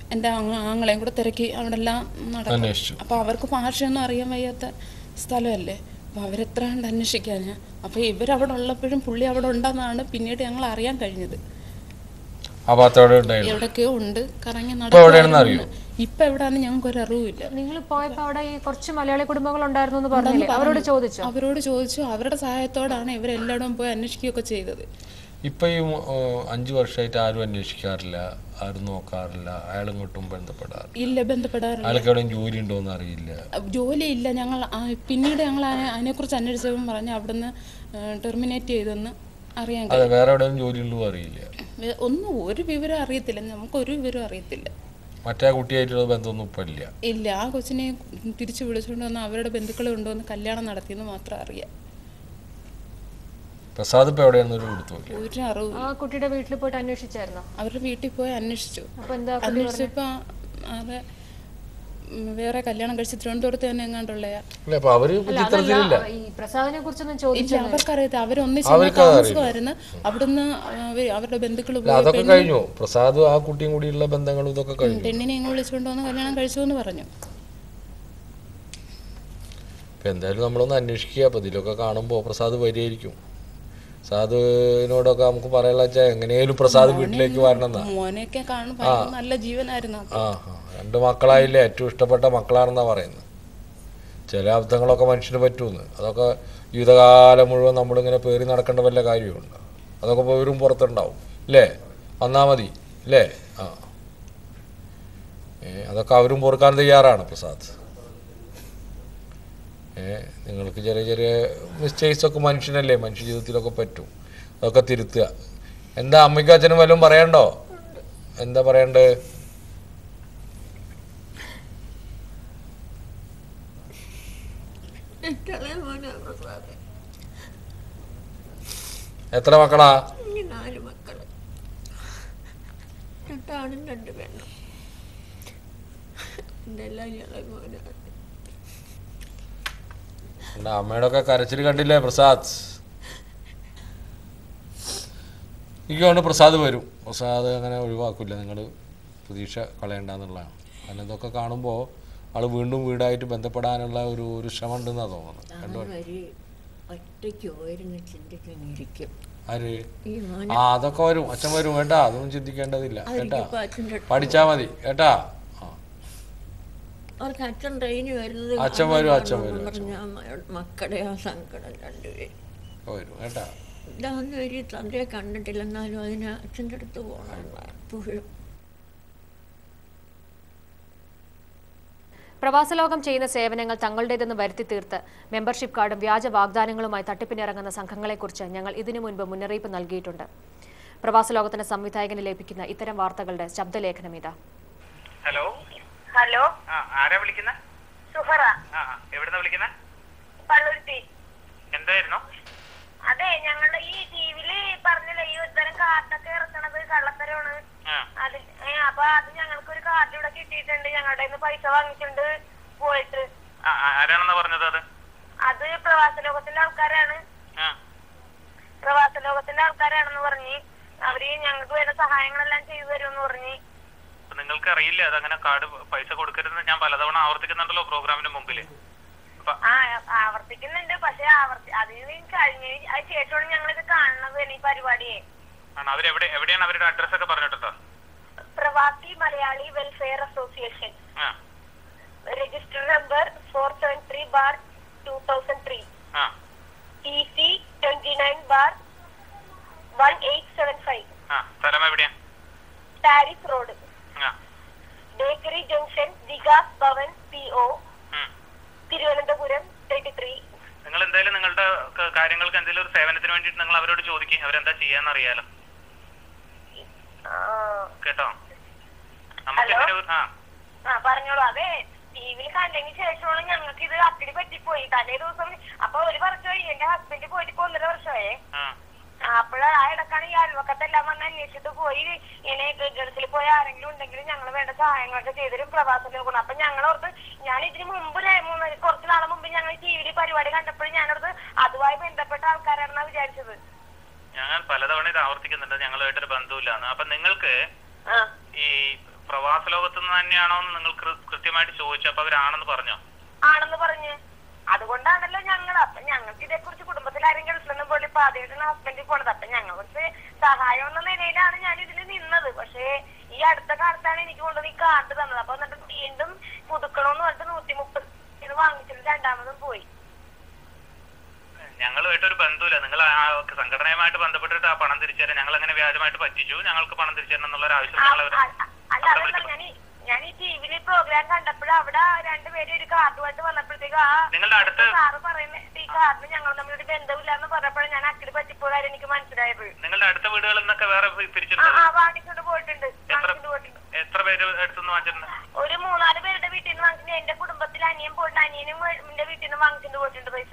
എൻ്റെ ആങ്ങ- ആങ്ങളെയും കൂടെ തിരക്കി അവിടെ എല്ലാം നടക്കും അന്വേഷിച്ചു. അപ്പോൾ അവർക്ക് ഭാഷയൊന്നും അറിയാൻ വയ്യാത്ത സ്ഥലമല്ലേ അപ്പോൾ അവരെത്ര കണ്ട് അന്വേഷിക്കാനാ അപ്പോൾ ഇവരവിടെ ഉള്ളപ്പോഴും പുള്ളി അവിടെ ഉണ്ടെന്നാണ് പിന്നീട് ഞങ്ങൾ അറിയാൻ കഴിഞ്ഞത് ആ ഭാഗത്തോടെ ഉണ്ടായിരുന്നു എവിടൊക്കെയോ ഉണ്ട് കറങ്ങി ഇപ്പൊ എവിടെയാണെന്ന് അറിയോ? ഇപ്പൊ എവിടെയാണെന്ന് ഞങ്ങൾക്ക് ഒരു അറിവില്ല നിങ്ങൾ പോയപ്പോ അവിടെ ഈ കുറച്ച് മലയാളി കുടുംബങ്ങൾ ഉണ്ടായിരുന്നു എന്ന് പറഞ്ഞില്ലേ അവരോട് ചോദിച്ചോ അവരോട് ചോദിച്ചു അവരുടെ സഹായത്തോടാണ് ഇവരെല്ലായിടും പോയി അന്വേഷിക്കുകയൊക്കെ ചെയ്തത് ഇപ്പൊ ഈ ഏ, അഞ്ചു വർഷമായിട്ട് ആരും അന്വേഷിക്കാറില്ല ആരും നോക്കാറില്ല അയാൾ ഇങ്ങോട്ടും ബന്ധപ്പെടാറില്ല ഇല്ല ബന്ധപ്പെടാറില്ല അയാൾക്ക് എവിടെയും ജോലി ഉണ്ടോ എന്ന് അറിയില്ല ജോലിയില്ല ഞങ്ങൾ ആ, പിന്നീട് ഞങ്ങൾ അതിനെ- അതിനെക്കുറിച്ച് അന്വേഷിച്ചപ്പോൾ പറഞ്ഞു അവിടുന്ന് ടെർമിനേറ്റ് ചെയ്തെന്ന് അറിയാൻ അതെ കഴിയും വേറെ എവിടെയും ജോലി ഉള്ളൂ അറിയില്ല വേ- ഒന്നും ഒരു വിവരം അറിയത്തില്ല നമുക്ക് ഒരു വിവരം അറിയത്തില്ല മറ്റേ ആ കുട്ടിയായിട്ടുള്ള ബന്ധമൊന്നും ഇപ്പൊ ഇല്ല ഇല്ല ആ കൊച്ചിനെ തിരിച്ചു വിളിച്ചുകൊണ്ട് വന്ന് അവരുടെ ബന്ധുക്കൾ കൊണ്ടുവന്ന് കല്യാണം നടത്തിയെന്ന് മാത്രം അറിയാം പ്രസാദ് ഇപ്പൊ എവിടെയാണെന്ന് ഒരു കൊടുത്തു ഒരു അറിവ് ആ കുട്ടിയുടെ വീട്ടിൽ പോയിട്ട് അന്വേഷിച്ചായിരുന്നോ അവരുടെ വീട്ടിൽ പോയി അന്വേഷിച്ചു അപ്പൊ എന്താ പുള്ളി അന്വേഷിച്ചപ്പോ അത് ഉം, വേറെ കല്യാണം കഴിച്ച് തിരുവനന്തപുരത്ത് തന്നെ എങ്ങാണ്ടുള്ളയാ അല്ല അപ്പൊ അവര് അല്ല ചിത്രത്തിലില്ല അതല്ല ഈ പ്രസാദിനെ കുറിച്ചൊന്നും ഇല്ല ചോദിച്ചില്ല അവർക്കറിയത്തില്ല അവരൊന്നിച്ച് അവർക്ക് അതറിയില്ല. താമസമായിരുന്നു അവിടുന്ന് അവര് അവരുടെ ബന്ധുക്കൾ അല്ല അതൊക്കെ കഴിഞ്ഞു പ്രസാദ് ആ കുട്ടിയും കൂടിയുള്ള ബന്ധങ്ങളും ഇതൊക്കെ കഴിഞ്ഞു പെണ്ണിനെ ഇങ്ങ് വിളിച്ചുകൊണ്ട് വന്ന് കല്യാണം കഴിച്ചു എന്ന് പറഞ്ഞു ഇപ്പൊ എന്തായാലും നമ്മളൊന്ന് അന്വേഷിക്കുക അപ്പൊ ഇതിലൊക്കെ കാണുമ്പോ പ്രസാദ് വരികയായിരിക്കും പ്രസാദിനോടൊക്കെ നമുക്ക് പറയാനുള്ള വെച്ചാൽ എങ്ങനെയാലും പ്രസാദ് വീട്ടിലേക്ക് വരണം എന്നാ മോനെയൊക്കെ കാണും ഭയങ്കര നല്ല ജീവനായിരുന്നു ആ ആ രണ്ട് മക്കളായില്ലേ ഏറ്റവും ഇഷ്ടപ്പെട്ട മക്കളാണെന്നാ പറയുന്നത് ചില അബദ്ധങ്ങളൊക്കെ മനുഷ്യന് പറ്റുമെന്ന് അതൊക്കെ ജീവിതകാലം മുഴുവൻ നമ്മളിങ്ങനെ പേറി നടക്കേണ്ട വല്ല കാര്യമുണ്ട് അതൊക്കെ ഇപ്പോൾ ഇവരും പുറത്തുണ്ടാവും അല്ലേ വന്നാൽ മതി അല്ലേ ആ ഏ അതൊക്കെ അവരും പൊറുക്കാൻ തയ്യാറാണ് പ്രസാദ് ഏ നിങ്ങൾക്ക് ചെറിയ ചെറിയ മിസ്റ്റേക്സ് ഒക്കെ മനുഷ്യനല്ലേ മനുഷ്യ ജീവിതത്തിലൊക്കെ പറ്റും അതൊക്കെ തിരുത്തുക എന്താ അമ്മയ്ക്കും അച്ഛനും വല്ലതും പറയണ്ടോ എന്താ പറയണ്ടേ ഇഷ്ടമുള്ള മോനാണ് പ്രസാദ് എത്ര മക്കളാ എനിക്ക് നാല് മക്കള് രണ്ടാണും രണ്ട് പെണ്ണും എൻ്റെ എല്ലാം ഇളയ മോനാണ് എൻ്റെ അമ്മയുടെ ഒക്കെ കരച്ചിൽ കണ്ടില്ലേ പ്രസാദ് എനിക്ക് കൊണ്ട് പ്രസാദ് വരും പ്രസാദ് അങ്ങനെ ഒഴിവാക്കില്ല നിങ്ങൾ പ്രതീക്ഷ കളയണ്ടെന്നുള്ളതാണ് കാരണം ഇതൊക്കെ കാണുമ്പോൾ ആൾ വീണ്ടും വീടായിട്ട് ബന്ധപ്പെടാനുള്ള ഒരു ഒരു ശ്രമം ഉണ്ടെന്നാണ് തോന്നുന്നത് രണ്ടു അവര് ഒറ്റയ്ക്ക് പോയിരുന്ന് ചിന്തിച്ചിരിക്കും ആര് ഈ മോനെ ആ അതൊക്കെ വരും അച്ഛൻ വരും കേട്ടാ അതൊന്നും ചിന്തിക്കേണ്ടതില്ല കേട്ടാ അവർക്ക് അച്ഛൻ്റെ അടുത്ത് പഠിച്ചാ മതി കേട്ടാ അവർക്ക് അച്ഛൻ ട്രെയിന് വരുന്നത് അച്ഛൻ വരും, അച്ഛൻ കാണണമെന്ന് വരും, പറഞ്ഞ ആ മക്കളുടെ ആ സങ്കടം രണ്ടുപേരും വരും കേട്ടാ ഇതാന്ന് ഒരു തന്തയെ കണ്ടിട്ടില്ല എന്നാലും അതിന് അച്ഛൻ്റെ അടുത്ത് പോകണം എപ്പോഴും പ്രവാസലോകം ചെയ്യുന്ന സേവനങ്ങൾ തങ്ങളുടേതെന്ന് വരുത്തി തീർത്ത് മെമ്പർഷിപ്പ് കാർഡും വ്യാജ വാഗ്ദാനങ്ങളുമായി തട്ടിപ്പിനിറങ്ങുന്ന സംഘങ്ങളെക്കുറിച്ച് ഞങ്ങൾ ഇതിനു മുൻപ് മുന്നറിയിപ്പ് നൽകിയിട്ടുണ്ട് പ്രവാസലോകത്തിന്റെ സംവിധായകന് ലഭിക്കുന്ന ഇത്തരം വാർത്തകളുടെ ശബ്ദലേഖനം ഇതാ ഹലോ ഹലോ ആ ആരാ വിളിക്കുന്ന സുഹറ ആ എവിടുന്ന വിളിക്കുന്ന പള്ളുരുത്തി എന്തായിരുന്നു അതെ ഞങ്ങളുടെ ഈ ടിവിയില് പറഞ്ഞില്ലേ ഈ ഒരുതരം കാർഡൊക്കെ ഇറക്കണത് കള്ളത്തരമാണ് ആ അത് ഏ, അപ്പൊ അത് ഞങ്ങൾക്ക് ഒരു കാർഡ് ഇവിടെ കിട്ടിയിട്ടുണ്ട് ഞങ്ങളുടെ കയ്യിന്ന് പൈസ വാങ്ങിച്ചിട്ടുണ്ട് പോയിട്ട് ആ, ആ, ആരാണെന്നാ പറഞ്ഞത് അത് അത് പ്രവാസ ലോകത്തിന്റെ ആൾക്കാരാണ് ആ പ്രവാസ ലോകത്തിന്റെ ആൾക്കാരാണെന്ന് പറഞ്ഞ് അവര് ഞങ്ങൾക്ക് വേണ്ട സഹായങ്ങളെല്ലാം ചെയ്തു തരുമെന്ന് പറഞ്ഞ് അപ്പൊ നിങ്ങൾക്ക് അറിയില്ല അതങ്ങനെ കാർഡ് പൈസ കൊടുക്കരുതെന്ന് ഞാൻ പലതവണ ആവർത്തിക്കുന്നുണ്ടല്ലോ പ്രോഗ്രാമിന് മുമ്പില് ആ ആവർത്തിക്കുന്നുണ്ട് പക്ഷെ ആവർത്തി അതിന് കഴിഞ്ഞ അതിന് ശേഷമാണ് ഞങ്ങളിത് കാണുന്നത് തന്നെ ഈ പരിപാടിയെ ആണ് അവരെവിടെ എവിടെയാണ് അവരുടെ അഡ്രസ് ഒക്കെ പറഞ്ഞിട്ടുണ്ടോ പ്രവാസി മലയാളി വെൽഫെയർ അസോസിയേഷൻ ആ register number four seven three bar two thousand three ആ T C twenty nine bar one eight seven five ആ സ്ഥലം എവിടെയാ പാരിസ് റോഡ് ആ bakery junction Vikas Bhavan P O ഉം. തിരുവനന്തപുരം തേർട്ടി ത്രീ നിങ്ങൾ എന്തായാലും നിങ്ങളുടെ ക- കാര്യങ്ങൾക്ക് എന്തെങ്കിലും ഒരു സേവനത്തിന് വേണ്ടിയിട്ട് നിങ്ങൾ അവരോട് ചോദിക്കുക അവരെന്താ ചെയ്യാന്ന് അറിയാലോ കേട്ടോ നമുക്ക് ഹലോ? ഇതിന് ഒരു- ആ ആ പറഞ്ഞോളൂ അതെ ടിവിയിൽ കണ്ടതിന് ശേഷമാണ് ഞങ്ങൾക്ക് ഇത് അക്കടി പറ്റിപ്പോയി തലേ ദിവസം അപ്പൊ ഒരു വർഷമായി എന്റെ ഹസ്ബൻഡ് പോയിട്ട് ഇപ്പൊ ഒന്നര വർഷമായേ ആ അപ്പോഴ ആ ഇടക്കാണ് ഈ അയൽവക്കത്തെല്ലാം വന്ന് അന്വേഷിച്ചിട്ട് പോയി ഇങ്ങനെ ഗൾഫിൽ പോയ ആരെങ്കിലും ഉണ്ടെങ്കിൽ ഞങ്ങൾ വേണ്ട സഹായങ്ങളൊക്കെ ചെയ്തരും പ്രവാസം നോക്കണം അപ്പൊ ഞങ്ങളോർത്ത് ഞാൻ ഇതിന് മുമ്പ് ര- മൂന്ന് കുറച്ച് നാളെ മുമ്പ് ഞങ്ങൾ ടി വിയിൽ പരിപാടി കണ്ടപ്പോഴും ഞാനോർത്ത് അതുമായി ബന്ധപ്പെട്ട ആൾക്കാരാണെന്നാ വിചാരിച്ചത് ഞാൻ പലതവണ ഇത് ആവർത്തിക്കുന്നുണ്ട് ഞങ്ങളുമായിട്ടൊരു ബന്ധമില്ലാന്ന് അപ്പൊ നിങ്ങൾക്ക് ആ ഈ പ്രവാസ ലോകത്ത് നിന്ന് തന്നെയാണോ എന്ന് നിങ്ങൾ കൃ- കൃത്യമായിട്ട് ചോദിച്ചു അപ്പൊ അവരാണെന്ന് പറഞ്ഞോ ആണെന്ന് പറഞ്ഞ് അതുകൊണ്ടാണല്ലോ ഞങ്ങൾ അപ്പൊ ഞങ്ങൾക്ക് ഇതേക്കുറിച്ച് കുടുംബത്തിൽ ആരും ഗൾഫിലൊന്നും പോലെ ഇപ്പൊ ആദ്യമായിട്ടാണ് ഹസ്ബൻഡിൽ പോണത് അപ്പൊ ഞങ്ങൾ കുറച്ച് സഹായം എന്ന നിലയിലാണ് ഞാൻ ഇതിൽ നിന്നത് പക്ഷേ ഈ അടുത്ത കാലത്താണ് എനിക്ക് കൊണ്ടുവന്ന് ഈ കാർഡ് തന്നത് അപ്പൊ എന്നിട്ട് വീണ്ടും പുതുക്കണമെന്ന് പറഞ്ഞിട്ട് നൂറ്റി മുപ്പത് ഇത് വാങ്ങിച്ചിട്ട് രണ്ടാമതും പോയി ഞങ്ങളുമായിട്ട് ഒരു ബന്ധമില്ല നിങ്ങൾ ആ സംഘടനയുമായിട്ട് ബന്ധപ്പെട്ടിട്ട് ആ പണം തിരിച്ചു തരാൻ ഞങ്ങൾ അങ്ങനെ വ്യാജമായിട്ട് പറ്റിച്ചു ഞങ്ങൾക്ക് പണം തിരിച്ചു തരണം എന്നുള്ള ഒരു ആവശ്യം ഞങ്ങൾ അവരെ അല്ല അതല്ല ഞാൻ ഈ- ഞാൻ ഈ ടിവിയില് പ്രോഗ്രാം കണ്ടപ്പോഴും അവിടെ രണ്ടുപേരും ഒരു കാർഡുമായിട്ട് വന്നപ്പോഴത്തേക്ക് ആ നിങ്ങളുടെ അടുത്ത് സാറ് പറയുന്നത് ഈ കാർഡിന് ഞങ്ങൾ തമ്മിലൊരു ബന്ധമില്ല എന്ന് പറഞ്ഞപ്പോഴാണ് ഞാൻ അക്കിൽ പറ്റിപ്പോകാൻ എനിക്ക് മനസ്സിലായത് നിങ്ങളുടെ അടുത്ത വീടുകളിൽ നിന്നൊക്കെ വേറെ ആ തിരിച്ചെടുത്തത് ആ വാങ്ങിക്കൊണ്ട് പോയിട്ടുണ്ട് വാങ്ങിക്കൊണ്ട് പോയിട്ടുണ്ട് എത്ര പേര് അടുത്തുനിന്ന് വാങ്ങിച്ചിട്ടുണ്ട് ഒരു മൂന്നാല് പേരുടെ വീട്ടിൽ നിന്ന് വാങ്ങിച്ചിട്ട് എന്റെ കുടുംബത്തിൽ അനിയൻ പോയിട്ട് അനിയനും എന്റെ വീട്ടിൽ നിന്ന് വാങ്ങിച്ചിട്ട് പോയിട്ടുണ്ട് പൈസ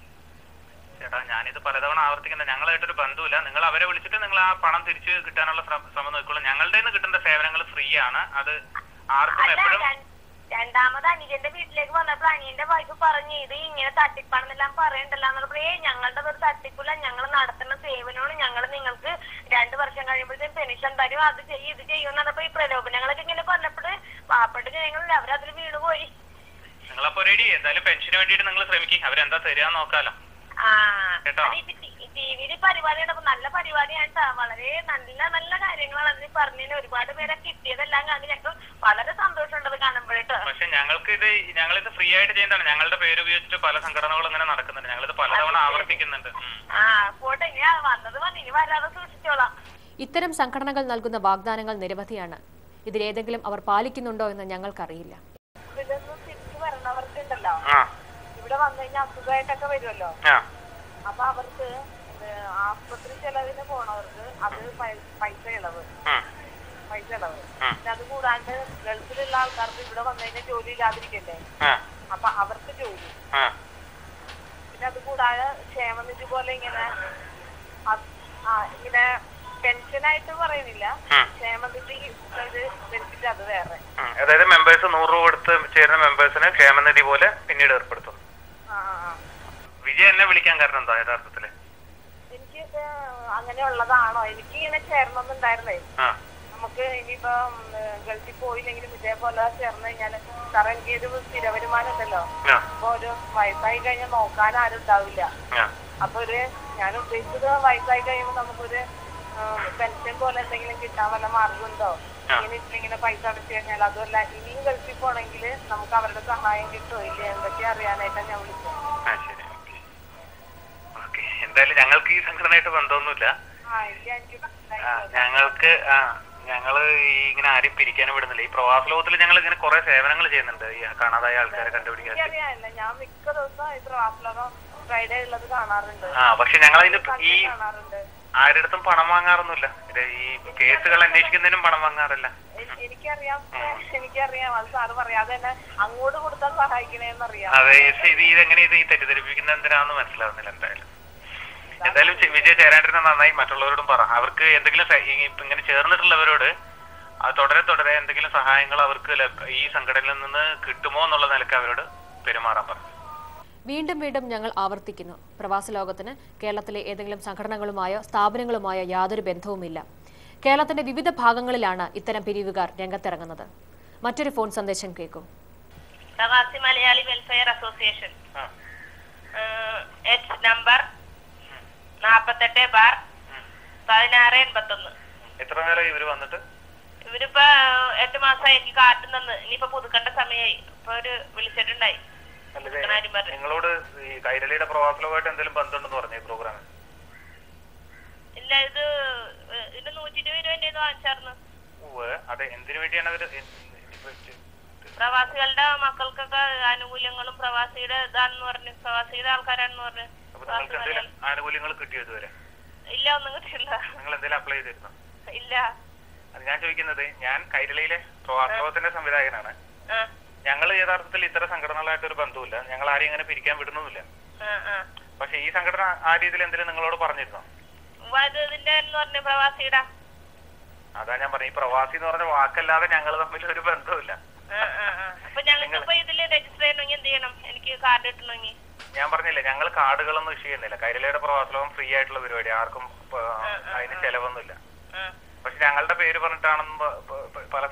ചേട്ടാ ഞാനിത് പലതവണ ആവർത്തിക്കുന്നത് ഞങ്ങളായിട്ടൊരു ബന്ധമില്ല നിങ്ങൾ അവരെ വിളിച്ചിട്ട് നിങ്ങൾ ആ പണം തിരിച്ച് കിട്ടാനുള്ള ശ്രമ- ശ്രമം നോക്കിക്കോളൂ ഞങ്ങളുടെ നിന്ന് കിട്ടുന്ന സേവനങ്ങൾ ഫ്രീ ആണ് അത് ആർക്കും അല്ല എപ്പോഴും ര- രണ്ടാമത് അനിയന്റെ വീട്ടിലേക്ക് വന്നപ്പോൾ അനിയന്റെ വൈഫ് പറഞ്ഞു ഇത് ഇങ്ങനെ തട്ടിപ്പാണെന്നെല്ലാം പറയണ്ടല്ലോ എന്നപ്പോഴേ ഞങ്ങളുടെ ഒരു തട്ടിപ്പില്ല ഞങ്ങൾ നടത്തുന്ന സേവനമാണ് ഞങ്ങൾ നിങ്ങൾക്ക് രണ്ടു വർഷം കഴിയുമ്പോഴത്തേക്കും പെൻഷൻ തരും അത് ചെയ്യും ഇത് ചെയ്യും എന്ന് പറഞ്ഞപ്പോ ഈ പ്രലോഭനങ്ങളൊക്കെ ഇങ്ങനെ പറഞ്ഞപ്പോൾ പാവപ്പെട്ട ജനങ്ങളിൽ അവരതിൽ വീണുപോയി നിങ്ങളപ്പോ റെഡി എന്തായാലും പെൻഷന് വേണ്ടിയിട്ട് നിങ്ങൾ ശ്രമിക്കും അവരെന്താ തരാന്ന് നോക്കാലോ ആ കേട്ടോ ടിവിയില് പരിപാടി കണ്ടപ്പോ നല്ല പരിപാടിയാണ് ട്ടാ. വളരെ നല്ല നല്ല കാര്യങ്ങളാണ് അതിന് പറഞ്ഞതിന് ഒരുപാട് പേരെ കിട്ടിയതെല്ലാം കണ്ട് ഞങ്ങൾക്ക് വളരെ സന്തോഷമുണ്ട് അത് കാണുമ്പോഴേട്ടോ പക്ഷെ ഞങ്ങൾക്ക് ഇത് ഞങ്ങളിത് ഫ്രീ ആയിട്ട് ചെയ്യുന്നതാണ് ഞങ്ങളുടെ പേര് ഉപയോഗിച്ചിട്ട് പല സംഘടനകളും ഇങ്ങനെ നടക്കുന്നുണ്ട് ഞങ്ങളിത് പലതവണ ആവർത്തിക്കുന്നുണ്ട് ഉം. ആ പോട്ടെ ഇനി ആ വന്നത് വന്ന് ഇനി വരാതെ സൂക്ഷിച്ചോളാം ഇത്തരം സംഘടനകൾ നൽകുന്ന വാഗ്ദാനങ്ങൾ നിരവധിയാണ് ഇതിലേതെങ്കിലും അവർ പാലിക്കുന്നുണ്ടോ എന്ന് ഞങ്ങൾക്കറിയില്ല ഇതൊന്നും തിരിച്ചു വരണവർക്കുണ്ടല്ലോ ആ ഇവിടെ വന്നു കഴിഞ്ഞാൽ അസുഖമായിട്ടൊക്കെ വരുമല്ലോ ആ അപ്പൊ അവർക്ക് ഇത് ആസ്പത്രി ചെലവിന് പോണവർക്ക് അത് പൈ- പൈസ ഇളവ് ഉം. പൈസ ഇളവ് ഉം. പിന്നെ അത് കൂടാണ്ട് ഗൾഫിലുള്ള ആൾക്കാർക്ക് ഇവിടെ വന്നു കഴിഞ്ഞാൽ ജോലി ഇല്ലാതിരിക്കണ്ടേ ആ അപ്പൊ അവർക്ക് ജോലി ആ പിന്നെ അത് കൂടാതെ ക്ഷേമനിധി പോലെ ഇങ്ങനെ അത് ആ ഇങ്ങനെ പെൻഷനായിട്ട് പറയുന്നില്ല ഉം. ക്ഷേമനിധി ഇത് ബെനിഫിറ്റ് അത് വേറെ ഉം. അതായത് മെമ്പേഴ്സ് നൂറ് രൂപ കൊടുത്ത് ചേരുന്ന മെമ്പേഴ്സിന് ക്ഷേമനിധി പോലെ പിന്നീട് ഏർപ്പെടുത്തും ആ ആ, ആ വിജയ് എന്നെ വിളിക്കാൻ കാരണം എന്താ യഥാർത്ഥത്തില് എനിക്ക് ഇത് അങ്ങനെയുള്ളതാണോ എനിക്ക് ഇങ്ങനെ ചേരണമെന്നുണ്ടായിരുന്നേ ആ നമുക്ക് ഇനിയിപ്പോ ഉം, ഗൾഫിൽ പോയില്ലെങ്കിലും ഇതേപോലെ ചേർന്ന് കഴിഞ്ഞാൽ സാറേ എനിക്ക് ഒരു സ്ഥിര വരുമാനം ഉണ്ടല്ലോ ആ. അപ്പൊ ഒരു വയസ്സായി കഴിഞ്ഞാൽ നോക്കാൻ ആരും ഉണ്ടാവില്ല ആ അപ്പൊ ഒരു ഞാൻ ഉദ്ദേശിച്ചത് വയസ്സായി കഴിയുമ്പോൾ നമുക്കൊരു പെൻഷൻ പോലെ എന്തെങ്കിലും കിട്ടാൻ വല്ല മാർഗമുണ്ടോ ആ. ഇങ്ങനെ ഇപ്പൊ ഇങ്ങനെ പൈസ അടച്ചു കഴിഞ്ഞാൽ അതുമല്ല ഇനിയും ഗൾഫിൽ പോണെങ്കിൽ നമുക്ക് അവരുടെ സഹായം കിട്ടുമോ ഇല്ലേ എന്തൊക്കെ അറിയാനായിട്ടാണ് ഞാൻ വിളിച്ചത് ആ ശരി ഓക്കെ ഓക്കെ എന്തായാലും ഞങ്ങൾക്ക് ഈ സംഘടനയായിട്ട് ബന്ധമൊന്നുമില്ല ആ ഇല്ല എനിക്ക് മനസ്സിലായി. ആ, ഞങ്ങൾക്ക് ആ ഞങ്ങള് ഈ ഇങ്ങനെ ആരും പിരിക്കാനും വിടുന്നില്ല ഈ പ്രവാസ ലോകത്തിൽ ഞങ്ങൾ ഇങ്ങനെ കുറെ സേവനങ്ങൾ ചെയ്യുന്നുണ്ട് ഈ കാണാതായ ആൾക്കാരെ കണ്ടുപിടിക്കാൻ എനിക്കറിയാമല്ല ഞാൻ മിക്ക ദിവസവും ഈ പ്രവാസലോകം ഫ്രൈഡേ ഉള്ളത് കാണാറുണ്ട് ആ പക്ഷെ ഞങ്ങൾ അതിന് ഈ കാണാറുണ്ട് ആരുടെ അടുത്തും പണം വാങ്ങാറൊന്നുമില്ല ഇത് ഈ കേസുകൾ അന്വേഷിക്കുന്നതിനും പണം വാങ്ങാറില്ല എ- എനിക്കറിയാം എനിക്കറിയാം അത് സാറ് പറയാതെ തന്നെ അങ്ങോട്ട് കൊടുത്താൽ സഹായിക്കണേന്നറിയാം അതെ ഇത് ഇത് ഇതെങ്ങനെ ഇത് ഈ തെറ്റിദ്ധരിപ്പിക്കുന്ന എന്തിനാന്ന് മനസ്സിലാവുന്നില്ല എന്തായാലും എന്തായാലും ചെ- വിജയ് ചേരാണ്ടിരുന്ന നന്നായി മറ്റുള്ളവരോടും പറ അവർക്ക് എന്തെങ്കിലും സ- ഈ ഇപ്പൊ ഇങ്ങനെ ചേർന്നിട്ടുള്ളവരോട് അത് തുടരെ തുടരെ എന്തെങ്കിലും സഹായങ്ങൾ അവർക്ക് ലഭ- ഈ സംഘടനയിൽ നിന്ന് കിട്ടുമോ എന്നുള്ള നിലക്ക് അവരോട് പെരുമാറാൻ പറഞ്ഞു വീണ്ടും വീണ്ടും ഞങ്ങൾ ആവർത്തിക്കുന്നു പ്രവാസ ലോകത്തിന് കേരളത്തിലെ ഏതെങ്കിലും സംഘടനകളുമായോ സ്ഥാപനങ്ങളുമായോ യാതൊരു ബന്ധവുമില്ല കേരളത്തിന്റെ വിവിധ ഭാഗങ്ങളിലാണ് ഇത്തരം പിരിവുകാർ രംഗത്തിറങ്ങുന്നത് മറ്റൊരു ഫോൺ സന്ദേശം കേൾക്കും Pravasi Malayali welfare association H number നാപ്പത്തെട്ട് ബാർ പതിനാറ് എൺപത്തൊന്ന് എത്ര നേരം ഇവര് വന്നിട്ട് ഇവരിപ്പോ എട്ട് മാസമായി എനിക്ക് കാട്ടു തന്ന് ഇനിയിപ്പോ പുതുക്കേണ്ട സമയമായി ഇപ്പൊ ഒരു വിളിച്ചിട്ടുണ്ടായി അല്ലേ നിങ്ങളോട് ഈ കൈരളിയുടെ പ്രവാസലുമായിട്ട് എന്തെങ്കിലും ബന്ധമുണ്ടെന്ന് പറഞ്ഞു ഈ പ്രോഗ്രാമിൽ ഇല്ല ഇത് ഏഹ്, ഇത് നൂറ്റി ഇരുപത് രൂപ വാങ്ങിച്ചായിരുന്നു ഉവ്വ് അതെ എന്തിനു വേണ്ടിയാണ് അവര് എ- ഇപ്പൊ ചെ- പ്രവാസികളുടെ മക്കൾക്കൊക്കെ ആനുകൂല്യങ്ങളും പ്രവാസിയുടെ ഇതാണെന്ന് പറഞ്ഞു പ്രവാസിയുടെ ആൾക്കാരാണെന്ന് പറഞ്ഞു അപ്പൊ നിങ്ങൾക്ക് എന്തെങ്കിലും ആനുകൂല്യങ്ങൾ കിട്ടിയോ ഇതുവരെ ഇല്ല ഒന്നും കിട്ടില്ല നിങ്ങൾ എന്തെങ്കിലും അപ്ലൈ ചെയ്തിരുന്നോ ഇല്ല അത് ഞാൻ ചോദിക്കുന്നത് ഞാൻ കൈരളിയിലെ പ്രവാസലോകത്തിന്റെ സംവിധായകനാണ് ആ, ഞങ്ങൾ യഥാർത്ഥത്തിൽ ഇത്തരം സംഘടനകളായിട്ട് ഒരു ബന്ധമില്ല ഞങ്ങൾ ആരെയും ഇങ്ങനെ പിരിക്കാൻ വിടുന്നൊന്നുമില്ല ആ, ആ. പക്ഷെ ഈ സംഘടന ആ രീതിയിൽ എന്തെങ്കിലും നിങ്ങളോട് പറഞ്ഞിരുന്നോ ഉവ്വ് ഇത് ഇതിന്റെ എന്ന് പറഞ്ഞു പ്രവാസിയുടെ അതാ ഞാൻ പറഞ്ഞു ഈ പ്രവാസി എന്ന് പറഞ്ഞ വാക്കല്ലാതെ ഞങ്ങൾ തമ്മിൽ ഒരു ബന്ധമില്ല ആ, ആ, ആ. അപ്പൊ ഞങ്ങൾക്ക് ഇപ്പൊ ഇതില് രജിസ്റ്റർ ചെയ്യണമെങ്കിൽ എന്ത് ചെയ്യണം എനിക്ക് കാർഡ് കിട്ടണമെങ്കിൽ ഞാൻ പറഞ്ഞില്ലേ ഞങ്ങൾ കാർഡുകളൊന്നും ഇഷ്യൂ ചെയ്യുന്നില്ല കൈരളിയുടെ പ്രവാസലോകം ഫ്രീ ആയിട്ടുള്ള പരിപാടി ആർക്കും ഇപ്പൊ അതിന് ചെലവൊന്നുമില്ല പക്ഷെ ഞങ്ങളുടെ പേര് പറഞ്ഞിട്ടാണെന്ന് പ- പ- പ- പല സംഘടനകളും ഈ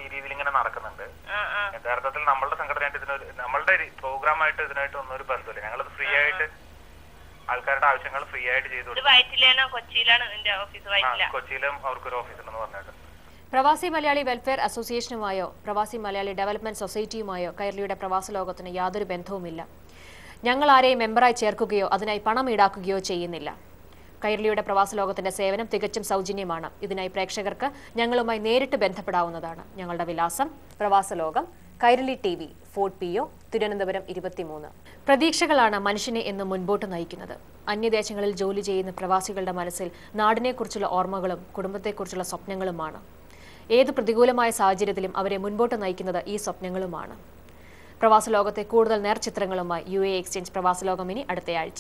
ഈ രീതിയിൽ ഇങ്ങനെ നടക്കുന്നുണ്ട് യഥാർത്ഥത്തിൽ നമ്മളുടെ സംഘടനയായിട്ട് ഇതിനൊരു നമ്മളുടെ പ്രോഗ്രാമായിട്ട് ഇതിനായിട്ട് ഒന്നും ഒരു ബന്ധമില്ല ഞങ്ങളത് ഫ്രീ ആയിട്ട് ആൾക്കാരുടെ ആവശ്യങ്ങൾ ഫ്രീ ആയിട്ട് ചെയ്തു ഇത് കൊടുക്കും വയറ്റിലാണ് കൊച്ചിയിലാണ് എന്റെ ഓഫീസ് ആ, വയറ്റില കൊച്ചിയിലും അവർക്കൊരു ഓഫീസ് ഉണ്ടെന്ന് പറഞ്ഞിട്ട് പ്രവാസി മലയാളി വെൽഫെയർ അസോസിയേഷനുമായോ പ്രവാസി മലയാളി ഡെവലപ്മെന്റ് സൊസൈറ്റിയുമായോ കൈരളിയുടെ പ്രവാസ ലോകത്തിന് യാതൊരു ബന്ധവുമില്ല ഞങ്ങൾ ആരെയും മെമ്പറായി ചേർക്കുകയോ അതിനായി പണം ഈടാക്കുകയോ ചെയ്യുന്നില്ല കൈരളിയുടെ പ്രവാസ ലോകത്തിന്റെ സേവനം തികച്ചും സൗജന്യമാണ് ഇതിനായി പ്രേക്ഷകർക്ക് ഞങ്ങളുമായി നേരിട്ട് ബന്ധപ്പെടാവുന്നതാണ് ഞങ്ങളുടെ വിലാസം Pravasa Lokam Kairali T V fort P O Thiruvananthapuram ഇരുപത്തിമൂന്ന് പ്രതീക്ഷകളാണ് മനുഷ്യനെ എന്ന് മുൻപോട്ട് നയിക്കുന്നത് അന്യദേശങ്ങളിൽ ജോലി ചെയ്യുന്ന പ്രവാസികളുടെ മനസ്സിൽ നാടിനെക്കുറിച്ചുള്ള ഓർമ്മകളും കുടുംബത്തെക്കുറിച്ചുള്ള സ്വപ്നങ്ങളുമാണ് ഏത് പ്രതികൂലമായ സാഹചര്യത്തിലും അവരെ മുൻപോട്ട് നയിക്കുന്നത് ഈ സ്വപ്നങ്ങളുമാണ് പ്രവാസ ലോകത്തെ കൂടുതൽ നേർചിത്രങ്ങളുമായി യു എ എക്സ്ചേഞ്ച് പ്രവാസ ലോകം ഇനി അടുത്തയാഴ്ച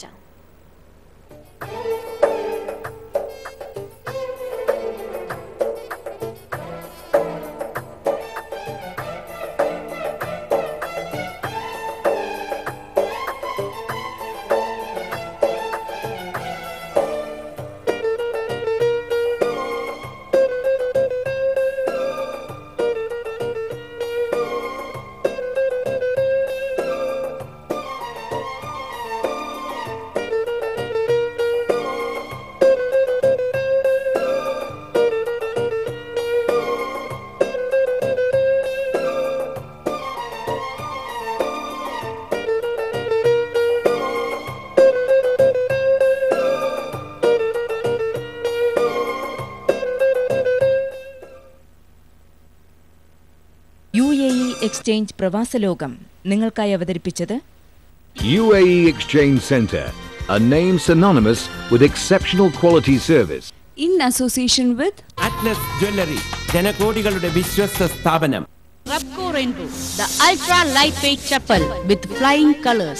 U A E exchange Pravasalokam നിങ്ങൾക്കായി അവതരിപ്പിച്ചത് UAE Exchange Center, a name synonymous with exceptional quality service. In association with Atlas jewellery ജനകോടികളുടെ വിശ്വസ്ത സ്ഥാപനം Repco Rainbow, the ultra lightweight chapel with flying colors.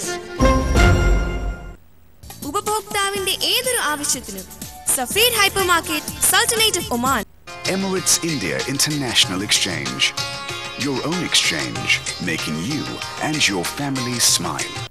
ഉപഭോക്താവിന്റെ ഏതൊരു ആവശ്യത്തിനും Safeer hypermarket sultanate of Oman Emirates India International Exchange. Your own exchange, making you and your family smile.